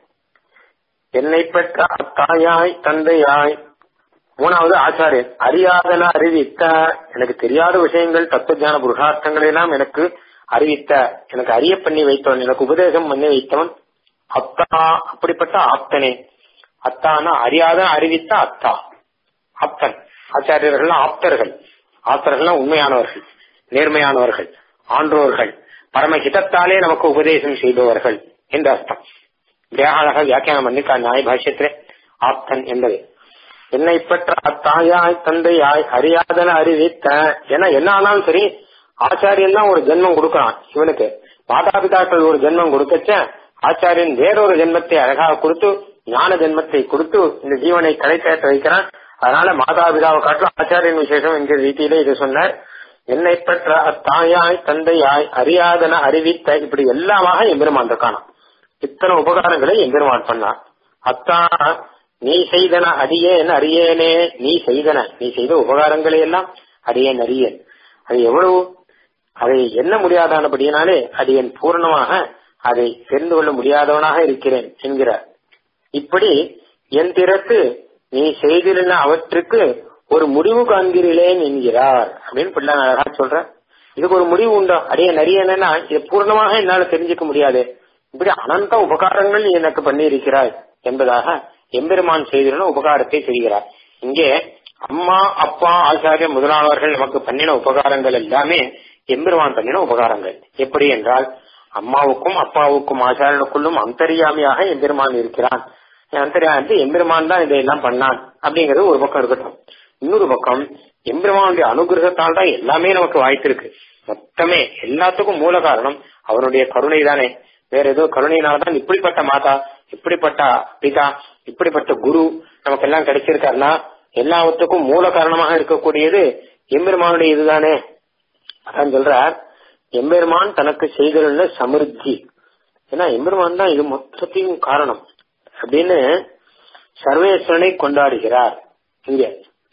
என்னை பெற்ற தாயாய் தந்தையாய் மூணாவது ஆச்சாரியன் அறியாதன அறிவித்த எனக்கு தெரியாத விஷயங்கள் தத்துவ புருஷார்த்தங்களை எல்லாம் எனக்கு அறிவித்த எனக்கு அறிய பண்ணி வைத்தவன் எனக்கு உபதேசம் பண்ணி வைத்தவன் அத்தா அப்படிப்பட்ட ஆப்தனே அத்தானா அறியாத அறிவித்த அத்தா ஆப்தன் ஆச்சாரியர்கள் ஆப்தர்கள் ஆப்தர்கள் உண்மையானவர்கள் நேர்மையானவர்கள் ஆன்றோர்கள் பரமஹிதத்தாலே நமக்கு உபதேசம் செய்பவர்கள் என்று அர்த்தம் தேகாலக வியாக்கியானம் பண்ணிக்கா நியாய பாஷ்யத்திலே ஆப்தன் என்பது என்னை பெற்ற அத்தாயாய் தந்தையாய் அறியாதன அறிவித்த ஏன்னா என்ன ஆனாலும் சரி ஆச்சாரியன் தான் ஒரு ஜென்மம் கொடுக்கறான் இவனுக்கு மாதாபிதாக்கள் ஒரு ஜென்மம் கொடுக்கச்ச ஆச்சாரியன் வேறொரு ஜென்மத்தை அழகாக கொடுத்து ஞான ஜென்மத்தை கொடுத்து இந்த ஜீவனை கடைத்தேற்ற வைக்கிறான் அதனால மாதாபிதாவை காட்டிலும் ஆச்சாரியன் விசேஷம் என்கிற ரீதியிலே இது சொன்னார் என்னை பெற்ற அத்தாயாய் தந்தையாய் அறியாதன அறிவித்த இப்படி எல்லாமாக எம்பெருமான் இருக்கானாம் இத்தனை உபகாரங்களை எம்பெருமான் பண்ணான் அத்தா நீ செய்தன அடியேன் அறியேனே நீ செய்தன நீ செய்த உபகாரங்களை எல்லாம் அடியேன் அறியேன் அது எவ்வளவு அதை என்ன முடியாதானபடியினாலே அது என் பூர்ணமாக அதை தெரிந்து கொள்ள முடியாதவனாக இருக்கிறேன் என்கிறார் இப்படி என் திறத்து நீ செய்திருந்த அவற்றுக்கு ஒரு முடிவு காண்கிறேன் என்கிறார் அப்படின்னு பிள்ளை அழகா சொல்ற இதுக்கு ஒரு முடிவு உண்டோ அடைய நிறைய என்னன்னா இது பூர்ணமாக என்னால தெரிஞ்சுக்க முடியாது இப்படி அனந்த உபகாரங்கள் நீ எனக்கு பண்ணி இருக்கிறாய் என்பதாக எம்பெருமான் செய்திருந்த உபகாரத்தை செய்கிறார் இங்கே அம்மா அப்பா ஆச்சாரியர் முதலானவர்கள் நமக்கு பண்ணின உபகாரங்கள் எல்லாமே எம்பெருமான் பண்ணின உபகாரங்கள் எப்படி என்றால் அம்மாவுக்கும் அப்பாவுக்கும் ஆச்சாரியனுக்குள்ளும் அந்தரியாமியாக எம்பெருமான் இருக்கிறான் அந்தரியாமி எம்பெருமான் தான் இதையெல்லாம் பண்ணான் அப்படிங்கிறது ஒரு பக்கம் இருக்கட்டும் இன்னொரு பக்கம் எம்பெருமானுடைய அனுகிரகத்தால் தான் எல்லாமே நமக்கு வாய்த்திருக்கு மொத்தமே எல்லாத்துக்கும் மூல காரணம் அவனுடைய கருணை தானே வேற ஏதோ கருணையினால்தான் இப்படிப்பட்ட மாதா இப்படிப்பட்ட பிதா இப்படிப்பட்ட குரு நமக்கு எல்லாம் கிடைச்சிருக்காருன்னா எல்லாத்துக்கும் மூல காரணமாக இருக்கக்கூடியது எம்பெருமானுடைய இதுதானே அதான் சொல்றார் எம்பெருமான் தனக்கு செய்திருந்த சமிருத்தி ஏன்னா எம்பெருமான் தான் இது மொத்தத்தையும் காரணம் அப்படின்னு சர்வேஸ்வரனை கொண்டாடுகிறார் இங்க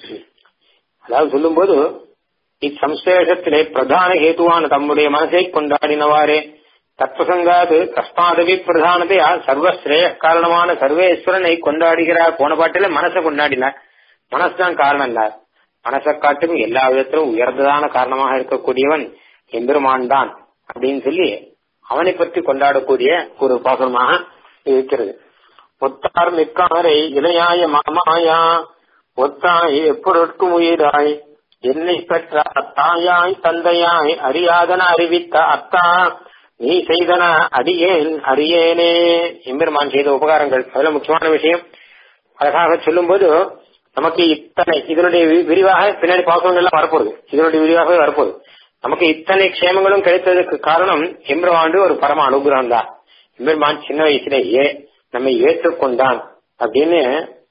அதாவது சொல்லும்போது இச்சம்சேஷத்திலே பிரதான ஹேதுவான தம்முடைய மனசை கொண்டாடினவாறே தத்வசங்காது தஸ்மாதவி பிரதானதையா சர்வஸ்ரேய காரணமான சர்வேஸ்வரனை கொண்டாடுகிறார் போன பாட்டில மனசை கொண்டாடினார் மனசுதான் காரணம் இல்ல மனசை காட்டும் எல்லா விதத்திலும் உயர்ந்ததான காரணமாக இருக்கக்கூடியவன் எம்பெருமான் தான் அப்படின்னு சொல்லி அவனை பற்றி கொண்டாடக்கூடிய ஒரு பாசனமாக இருக்கிறது ஒத்தார் மிக்காரை இளையாய மாமாயா ஒத்தாய் எப்பொருட்கும் உயிராய் என்னை பெற்ற அத்தாயாய் தந்தையாய் அறியாதன அறிவித்த அத்தா நீ செய்தன அடியேன் அறியேனே எம்பெருமான் செய்த உபகாரங்கள் அதுல முக்கியமான விஷயம் அழகாக சொல்லும்போது நமக்கு இத்தனை இதனுடைய விரிவாக பின்னாடி பாசனங்கள்லாம் வரப்போகுது இதனுடைய விரிவாகவே வரப்போகுது நமக்கு இத்தனை க்ஷேமங்களும் கிடைத்ததுக்கு காரணம் எம்பெருமாண்டு ஒரு பரம அனுகிரகம் தான் எம்பெருமான் சின்ன வயசுலேயே நம்மை ஏற்றுக்கொண்டான் அப்படின்னு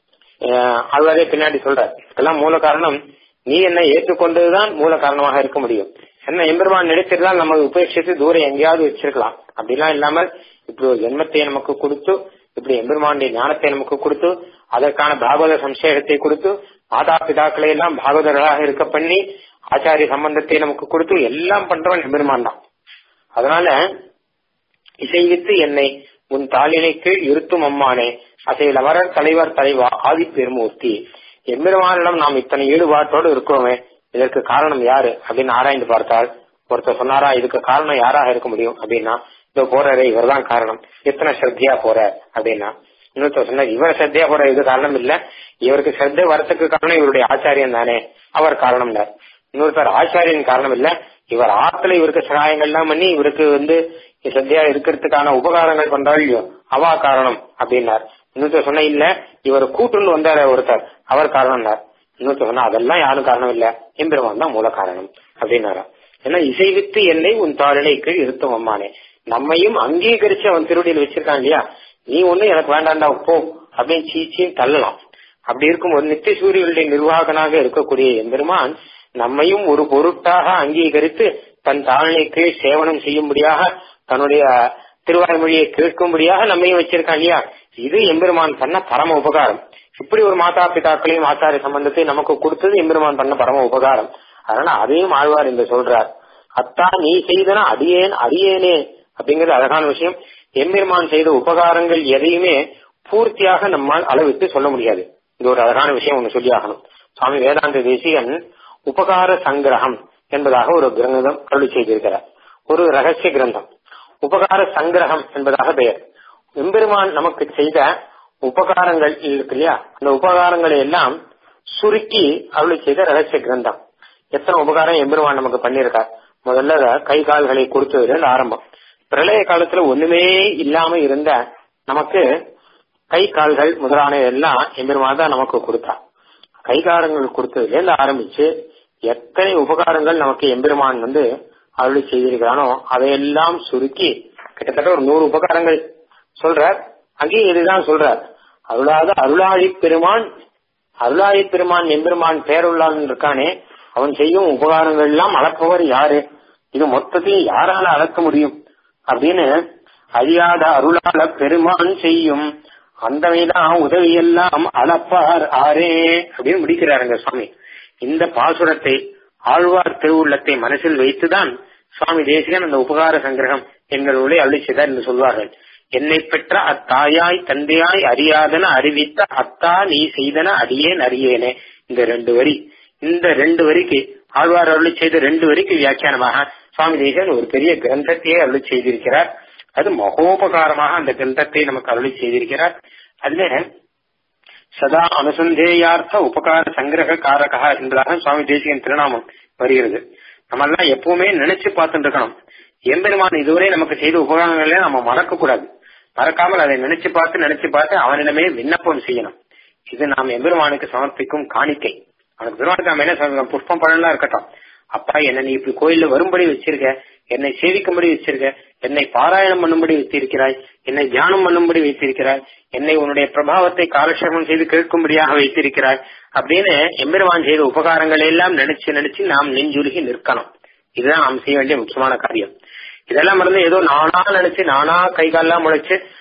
ஆழ்வாரே பின்னாடி சொல்றார் இதெல்லாம் மூல காரணம் நீ என்னை ஏற்றுக்கொண்டதுதான் மூல காரணமாக இருக்க முடியும் என்ன எம்பெருமான் நினைச்சிருந்தால் நம்ம உபேட்சித்து தூரம் எங்கேயாவது வச்சிருக்கலாம் அப்படிலாம் இல்லாமல் இப்படி ஒரு ஜென்மத்தை நமக்கு கொடுத்து இப்படி எம்பெருமானுடைய ஞானத்தை நமக்கு கொடுத்து அதற்கான பாகவத சம்சேகத்தை கொடுத்து மாதா பிதாக்களை எல்லாம் பாகவதர்களாக இருக்க பண்ணி ஆச்சாரிய சம்பந்தத்தை நமக்கு கொடுத்து எல்லாம் பண்றவன் எம்பெருமான் தான் அதனால இசைவித்து என்னை உன் தாளினை கீழ் இருத்தும் அம்மானே அசையில் அமரர் தலைவர் தலைவா ஆதி பெருமூர்த்தி எம்பெருமானிடம் நாம் இத்தனை ஈடுபாட்டோடு இருக்கிறோமே இதற்கு காரணம் யாரு அப்படின்னு ஆராய்ந்து பார்த்தால் ஒருத்தர் சொன்னாரா இதுக்கு காரணம் யாராக இருக்க முடியும் அப்படின்னா இதோ போறாரு இவர் தான் காரணம் எத்தனை ஸ்ரத்தியா போற அப்படின்னா இன்னொருத்தர் சொன்னார் இவர் ஸ்ரத்தியா போற இது காரணம் இல்ல இவருக்கு ஸ்ரத்த வரத்துக்கு காரணம் இவருடைய ஆச்சாரியன் தானே அவர் காரணம் இல்ல இன்னொருத்தர் ஆச்சாரியன் காரணம் இல்ல இவர் ஆத்துல இவருக்கு சகாயங்கள்லாம் பண்ணி இவருக்கு வந்து சத்தியா இருக்கிறதுக்கான உபகாரங்கள் பண்றாள் இல்லையோ அவா காரணம் அப்படின்னார் இன்னொருத்தர் சொன்ன இல்ல இவர் கூட்டுன்னு வந்தாரு ஒருத்தர் அவர் காரணம் இன்னொருத்தர் சொன்னா அதெல்லாம் யாரும் காரணம் இல்ல எம்பெருமான் தான் மூல காரணம் அப்படின்னாரா ஏன்னா இசைவித்து என்னை உன் தாளினை கீழ் இருத்தும் அம்மானே நம்மையும் அங்கீகரிச்சு அவன் திருவடியில் வச்சிருக்கான் இல்லையா நீ ஒண்ணு எனக்கு வேண்டாண்டா போ அப்படின்னு சீச்சின்னு தள்ளலாம் அப்படி இருக்கும்போது நித்திய சூரியனுடைய நிர்வாகனாக இருக்கக்கூடிய எம்பெருமான் நம்மையும் ஒரு பொருட்டாக அங்கீகரித்து தன் தாழ்நிலை கீழ் சேவனம் செய்யும்படியாக தன்னுடைய திருவாய்மொழியை கேட்கும்படியாக நம்மையும் வச்சிருக்கான் இல்லையா இது எம்பெருமான் பண்ண பரம உபகாரம் இப்படி ஒரு மாதா பிதாக்களையும் ஆச்சாரிய சம்பந்தத்தை நமக்கு கொடுத்தது எம்பெருமான் பண்ண பரம உபகாரம் அதனால அதையும் ஆழ்வார் இந்த சொல்றார் அத்தா நீ செய்தன அடியேன் அடியேனே அப்படிங்கிறது அழகான விஷயம் எம்பெருமான் செய்த உபகாரங்கள் எதையுமே பூர்த்தியாக நம்மால் அளவிட்டு சொல்ல முடியாது இது ஒரு அழகான விஷயம் ஒன்று சொல்லி ஆகணும் சுவாமி வேதாந்த தேசிகன் உபகார சங்கிரகம் என்பதாக ஒரு கிரந்தம் அருளி செய்திருக்கிறார் ஒரு ரகசிய கிரந்தம் உபகார சங்கிரகம் என்பதாக பெயர் எம்பெருமான் நமக்கு செய்த உபகாரங்கள் இருக்கு இல்லையா அந்த உபகாரங்களை எல்லாம் சுருக்கி அருளி செய்த ரகசிய கிரந்தம் எத்தனை உபகாரம் எம்பெருமான் நமக்கு பண்ணியிருக்கார் முதல்ல கை கால்களை கொடுத்ததுல ஆரம்பம் பிரளய காலத்துல ஒண்ணுமே இல்லாம இருந்த நமக்கு கை கால்கள் முதலான எல்லாம் எம்பெருமான் தான் நமக்கு கொடுத்தா கைகாரங்கள் கொடுத்ததுல இருந்து ஆரம்பிச்சு எத்தனை உபகாரங்கள் நமக்கு எம்பெருமான் வந்து அருளி செய்திருக்கிறானோ அதையெல்லாம் சுருக்கி கிட்டத்தட்ட ஒரு நூறு உபகாரங்கள் சொல்றார் அங்கேயும் இதுதான் சொல்றார் அருளாத அருளாழி பெருமான் அருளாழி பெருமான் எம்பெருமான் பேருள்ளான் இருக்கானே அவன் செய்யும் உபகாரங்கள் எல்லாம் அளப்பவர் யாரு இது மொத்தத்தையும் யாரால அளக்க முடியும் அப்படின்னு அழியாத அருளால பெருமான் செய்யும் அந்தமைதான் உதவியெல்லாம் அளப்பார் ஆரே அப்படின்னு முடிக்கிறாருங்க சுவாமி இந்த பாசுரத்தை ஆழ்வார் திருவுள்ளத்தை மனசில் வைத்துதான் சுவாமி தேசிகன் அந்த உபகார சங்கிரகம் எங்களுடைய அருளி செய்தார் என்று சொல்வார்கள் என்னை பெற்ற அத்தாயாய் தந்தையாய் அறியாதன அறிவித்த அத்தா நீ செய்தன அடியேன் அறியேனே இந்த ரெண்டு வரி இந்த ரெண்டு வரிக்கு ஆழ்வார் அருளி செய்த ரெண்டு வரிக்கு வியாக்கியானமாக சுவாமி தேசன் ஒரு பெரிய கிரந்தத்தையே அருளி செய்திருக்கிறார் அது மகோபகாரமாக அந்த கிரந்தத்தை நமக்கு அருளி செய்திருக்கிறார் அதுல சதா அனுசந்தேயார்த்த உபகார சங்கிரக காரகா என்பதாக சுவாமி தேசிகன் திருநாமம் வருகிறது நம்ம எல்லாம் எப்பவுமே நினைச்சு பார்த்துட்டு இருக்கணும் எம்பெருமான் இதுவரை நமக்கு செய்த உபகாரங்களை நம்ம மறக்க கூடாது மறக்காமல் அதை நினைச்சு பார்த்து நினைச்சு பார்த்து அவனிடமே விண்ணப்பம் செய்யணும் இது நாம் எம்பெருமானுக்கு சமர்ப்பிக்கும் காணிக்கை அவனுக்கு பெருமானுக்கு நம்ம என்ன சொல்லணும் புஷ்பம் பழம்லாம் இருக்கட்டும் அப்பா என்ன நீ இப்படி கோயில்ல வரும்படி வச்சிருக்க என்னை சேவிக்கும்படி வச்சிருக்க என்னை பாராயணம் பண்ணும்படி வைத்திருக்கிறாய் என்னை தியானம் பண்ணும்படி வைத்திருக்கிறாய் என்னை உன்னுடைய பிரபாவத்தை காலக்ஷேபம் செய்து கேட்கும்படியாக வைத்திருக்கிறாய் அப்படின்னு எம்பெருமான் செய்த உபகாரங்களை எல்லாம் நினைச்சு நினைச்சு நாம் நெஞ்சுருகி நிற்கணும் இதுதான் நாம் செய்ய வேண்டிய முக்கியமான காரியம் இதெல்லாம் மறந்து ஏதோ நானா நினைச்சு நானா கை காலெல்லாம் முளைச்சு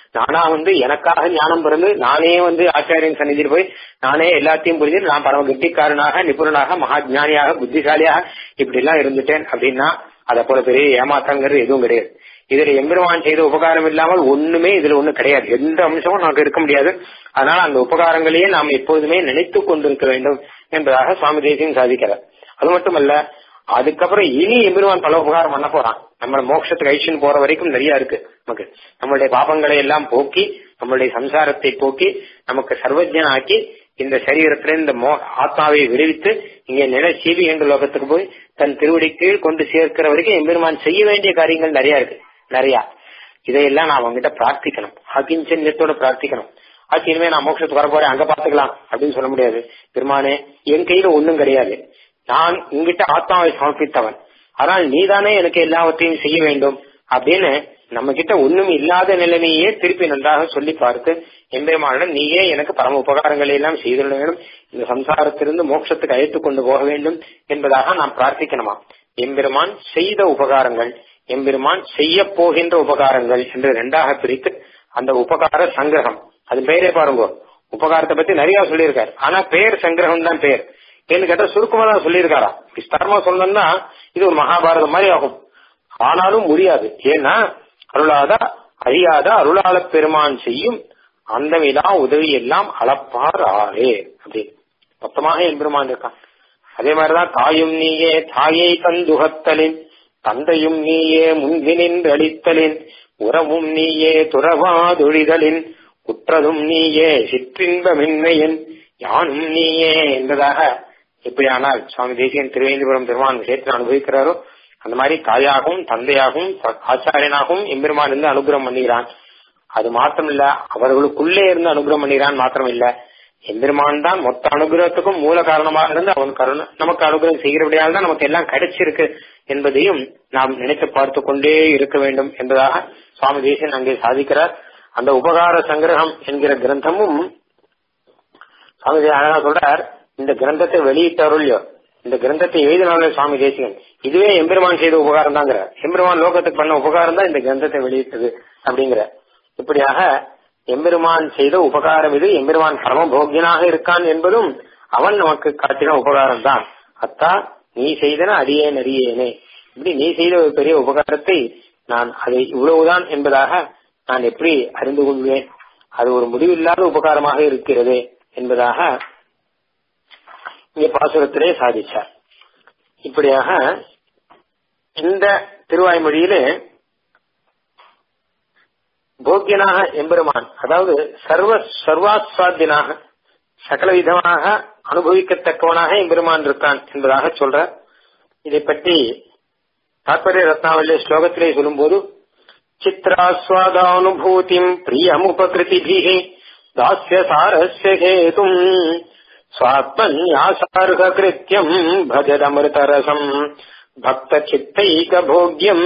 நானா வந்து எனக்காக ஞானம் பிறந்து நானே வந்து ஆச்சாரியன் சன்னிதியில் போய் நானே எல்லாத்தையும் புரிஞ்சு நான் பரம கெட்டிக்காரனாக நிபுணனாக மகா ஞானியாக புத்திசாலியாக இப்படி எல்லாம் இருந்துட்டேன் அப்படின்னா அதை போல பெரிய ஏமாற்றங்கிறது எதுவும் கிடையாது இதுல எம்பெருமான் செய்த உபகாரம் இல்லாமல் ஒண்ணுமே இதுல ஒண்ணு கிடையாது எந்த அம்சமும் நமக்கு இருக்க முடியாது அதனால அந்த உபகாரங்களையே நாம் எப்போதுமே நினைத்து கொண்டிருக்க வேண்டும் என்பதாக சுவாமி தேசியம் சாதிக்கிறார் அது மட்டுமல்ல அதுக்கப்புறம் இனி எம்பெருமான் பல உபகாரம் பண்ண போறான் நம்ம மோட்சத்துக்கு ஐஷன் போற வரைக்கும் நிறைய இருக்கு நமக்கு நம்மளுடைய பாபங்களை எல்லாம் போக்கி நம்மளுடைய சம்சாரத்தை போக்கி நமக்கு சர்வஜனாக்கி இந்த சரீரத்துல இந்த மோ ஆத்மாவை விடுவித்து இங்கே நில சீவி என்ற லோகத்துக்கு போய் தன் திருவடி கீழ் கொண்டு சேர்க்கிற வரைக்கும் எம்பெருமான் செய்ய வேண்டிய காரியங்கள் நிறைய இருக்கு நிறைய இதையெல்லாம் நான் அவங்ககிட்ட பிரார்த்திக்கணும் அகிஞ்சன்யத்தோட பிரார்த்திக்கணும் அது இனிமே நான் மோட்சத்துக்கு வர போறேன் அங்க பாத்துக்கலாம் அப்படின்னு சொல்ல முடியாது பெருமானே என் கையில ஒண்ணும் கிடையாது நான் உங்ககிட்ட ஆத்மாவை சமர்ப்பித்தவன் ஆனால் நீதானே எனக்கு எல்லாவற்றையும் செய்ய வேண்டும் அப்படின்னு நம்ம கிட்ட ஒண்ணும் இல்லாத நிலைமையே திருப்பி நன்றாக சொல்லி பார்த்து எம்பெருமானிடம் நீயே எனக்கு பரம உபகாரங்களை எல்லாம் செய்துள்ள வேண்டும் இந்த சம்சாரத்திலிருந்து மோட்சத்துக்கு அழைத்துக் கொண்டு போக வேண்டும் என்பதாக நாம் பிரார்த்திக்கணுமா எம்பெருமான் செய்த உபகாரங்கள் எம்பெருமான் செய்ய போகின்ற உபகாரங்கள் என்று ரெண்டாக பிரித்து அந்த உபகார சங்கிரகம் அது பெயரே பாருங்க உபகாரத்தை பத்தி நிறைய சொல்லியிருக்காரு ஆனா பெயர் சங்கிரகம் தான் பெயர் ஏன்னு கேட்டா சுருக்கமா தான் சொல்லியிருக்காரா விஸ்தாரமா சொல்லணும்னா இது ஒரு மகாபாரதம் மாதிரி ஆகும் ஆனாலும் முடியாது ஏன்னா அருளாத அறியாத அருளாள பெருமான் செய்யும் அந்த விழா உதவி எல்லாம் அளப்பார் ஆரே அப்படின்னு மொத்தமாக எம்பெருமான் இருக்கான் அதே மாதிரிதான் தாயும் நீயே தாயை தந்துகத்தலின் தந்தையும் நீயே முன்கினின்று அளித்தலின் உறவும் நீயே துறவாதொழிதலின் குற்றதும் நீயே சிற்றின்பமின்மையன் யானும் நீயே என்பதாக எப்படியானால் சுவாமி தேசியன் திருவேந்திபுரம் பெருமான் விஷயத்தில் அனுபவிக்கிறாரோ அந்த மாதிரி தாயாகவும் தந்தையாகவும் ஆச்சாரியனாகவும் எம்பெருமான் இருந்து அனுகிரகம் பண்ணுகிறான் அது மாத்திரம் இல்ல அவர்களுக்குள்ளே இருந்து அனுகிரகம் பண்ணுகிறான் மாத்திரம் இல்ல எம்பெருமான் தான் மொத்த அனுகிரகத்துக்கும் மூல காரணமாக இருந்து அவன் கருண நமக்கு அனுகிரகம் செய்கிறபடியால் தான் நமக்கு எல்லாம் கிடைச்சிருக்கு என்பதையும் நாம் நினைத்து பார்த்து கொண்டே இருக்க வேண்டும் என்பதாக சுவாமி தேசியன் அங்கே சாதிக்கிறார் அந்த உபகார சங்கிரகம் என்கிற கிரந்தமும் சுவாமி அழகா சொல்றார் இந்த கிரந்தத்தை வெளியிட்டவர்களோ இந்த கிரந்தத்தை எழுதினாலே சுவாமி தேசிகன் இதுவே எம்பெருமான் செய்த உபகாரம் தாங்கிற எம்பெருமான் லோகத்துக்கு பண்ண உபகாரம் தான் இந்த கிரந்தத்தை வெளியிட்டது அப்படிங்கிற இப்படியாக எம்பெருமான் செய்த உபகாரம் இது எம்பெருமான் பரமபோக்கியனாக இருக்கான் என்பதும் அவன் நமக்கு காட்டின உபகாரம் தான் அத்தா நீ செய்தன அடியேன் அறியேனே இப்படி நீ செய்த ஒரு பெரிய உபகாரத்தை நான் அதை இவ்வளவுதான் என்பதாக நான் எப்படி அறிந்து கொள்வேன் அது ஒரு முடிவில்லாத உபகாரமாக இருக்கிறது என்பதாக இங்கே பாசுரத்திலே சாதிச்சார் இப்படியாக இந்த திருவாய்மொழியிலே போக்கியனாக எம்பெருமான் அதாவது சர்வ சர்வாஸ்வாத்தியனாக சகல விதமாக அனுபவிக்கத்தக்கவனாக எம்பெருமான் இருக்கான் என்பதாக சொல்ற இதை பற்றி தாத்பரிய ரத்னாவளி ஸ்லோகத்திலே சொல்லும்போது சித்ராஸ்வாதானுபூதிம் பிரியமுபகிருதிபிः தாஸ்ய சாரஸ்ய ஹேதும் स्वात्मन्यासार्ह कृत्यम् भजदमृतरसम् भक्तचित्तैकभोग्यम्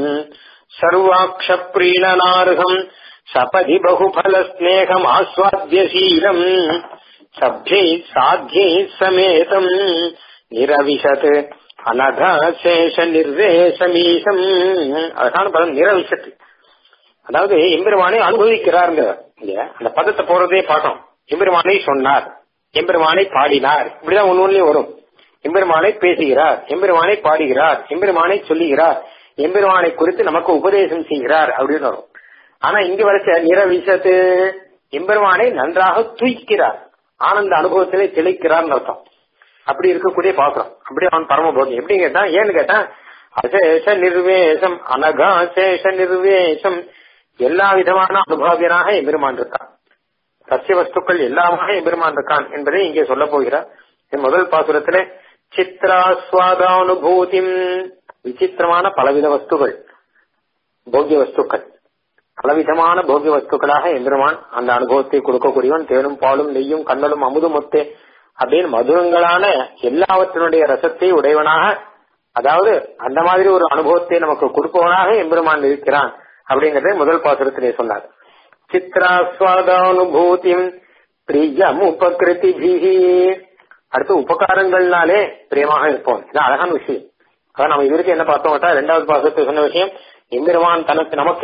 सर्वाक्षप्रीणनार्हम् सपदि बहुफलस्नेहमास्वाद्यशीलम् सभ्यैः साध्यैः समेतम् निरविशत् அனகாசேஷ நிர்வேசமீசம் அழகான பதம் நிரவிசத்து அதாவது எம்பெருமானை அனுபவிக்கிறாருங்க அந்த பதத்தை போறதே பார்த்தோம் எம்பெருமானை சொன்னார் எம்பெருமானை பாடினார் இப்படிதான் ஒன்னு ஒண்ணு வரும் எம்பெருமானை பேசுகிறார் எம்பெருமானை பாடுகிறார் எம்பெருமானை சொல்லுகிறார் எம்பெருமானை குறித்து நமக்கு உபதேசம் செய்கிறார் அப்படின்னு வரும் ஆனா இங்க வரைச்ச நிரவிசத்து எம்பெருமானை நன்றாக தூய்க்கிறார் ஆனந்த அனுபவத்திலே தெளிக்கிறார் அர்த்தம் அப்படி இருக்கக்கூடிய பாசுரம் அப்படி அவன் பரமபோகி எப்படி கேட்டா ஏன்னு கேட்டா அசேஷ நிர்வேசம் அனகாசேஷ நிர்வேசம் எல்லா விதமான அனுபவியனாக எம்பெருமான் இருக்கான் சத்திய வஸ்துக்கள் எல்லாமாக எம்பெருமான் இருக்கான் என்பதை இங்கே சொல்ல போகிறார் முதல் பாசுரத்திலே சித்ராஸ்வாதானுபூதி விசித்திரமான பலவித வஸ்துகள் போகிய வஸ்துக்கள் பலவிதமான போகிய வஸ்துக்களாக எம்பெருமான் அந்த அனுபவத்தை கொடுக்கக்கூடியவன் தேனும் பாலும் நெய்யும் கண்ணலும் அமுதும் ஒத்தே அப்படின்னு மதுரங்களான எல்லாவற்றினுடைய ரசத்தை உடையவனாக அதாவது அந்த மாதிரி ஒரு அனுபவத்தை நமக்கு கொடுப்பவனாக எம்பெருமான் இருக்கிறான் அப்படிங்கறதை முதல் பாசுரத்திலே சொன்னார் சித்ராஸ்வாதானுபூதிம் பிரியம் உபகிருதி அடுத்து உபகாரங்கள்னாலே பிரியமாக இருப்போம் இது அழகான விஷயம் அதான் நம்ம இவருக்கு என்ன பார்த்தோம் ரெண்டாவது பாசத்தை சொன்ன விஷயம் எம்பெருமான் தனக்கு நமக்கு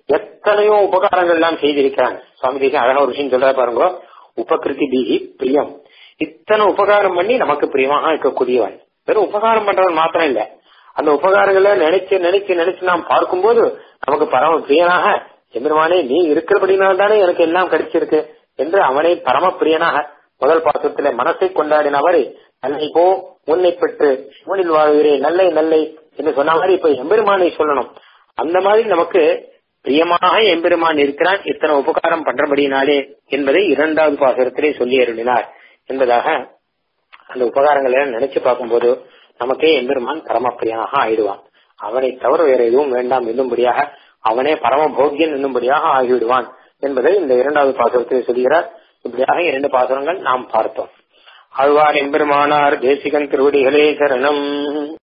எத்தனையோ உபகாரங்கள் எல்லாம் செய்திருக்கிறாங்க சுவாமி தேசியம் அழகா ஒரு விஷயம் சொல்ற பாருங்க உபகிருதி பீகி பிரியம் இத்தனை உபகாரம் பண்ணி நமக்கு பிரியமாக இருக்கக்கூடியவன் வெறும் உபகாரம் பண்றவன் மாத்திரம் இல்ல அந்த உபகாரங்களை நினைச்சு நினைச்சு நினைச்சு நாம் பார்க்கும்போது நமக்கு பரம பிரியனாக எம்பெருமானே நீ இருக்கிறபடினால் தானே எனக்கு எல்லாம் கிடைச்சிருக்கு என்று அவனை பரம பிரியனாக முதல் பாசத்திலே மனசை கொண்டாடினவரை நல்லை போ உன்னை பெற்று சிவனில் வாழ்கிறேன் நல்லை நல்லை என்று சொன்ன மாதிரி இப்ப எம்பெருமானை சொல்லணும் அந்த மாதிரி நமக்கு பிரியமாக எம்பெருமான் இருக்கிறான் இத்தனை உபகாரம் பண்றபடினாலே என்பதை இரண்டாவது பாசுரத்திலே சொல்லி அருளினார் என்பதாக அந்த உபகாரங்களை நினைச்சு பார்க்கும்போது நமக்கே எம்பெருமான் பரமப்பிரியனாக ஆயிடுவான் அவனை தவிர வேற எதுவும் வேண்டாம் என்னும்படியாக அவனே பரம போக்கியன் என்னும்படியாக ஆகிவிடுவான் என்பதை இந்த இரண்டாவது பாசுரத்தில் சொல்கிறார் இப்படியாக இரண்டு பாசுரங்கள் நாம் பார்த்தோம் ஆழ்வார் எம்பெருமானார் தேசிகன் திருவடிகளே சரணம்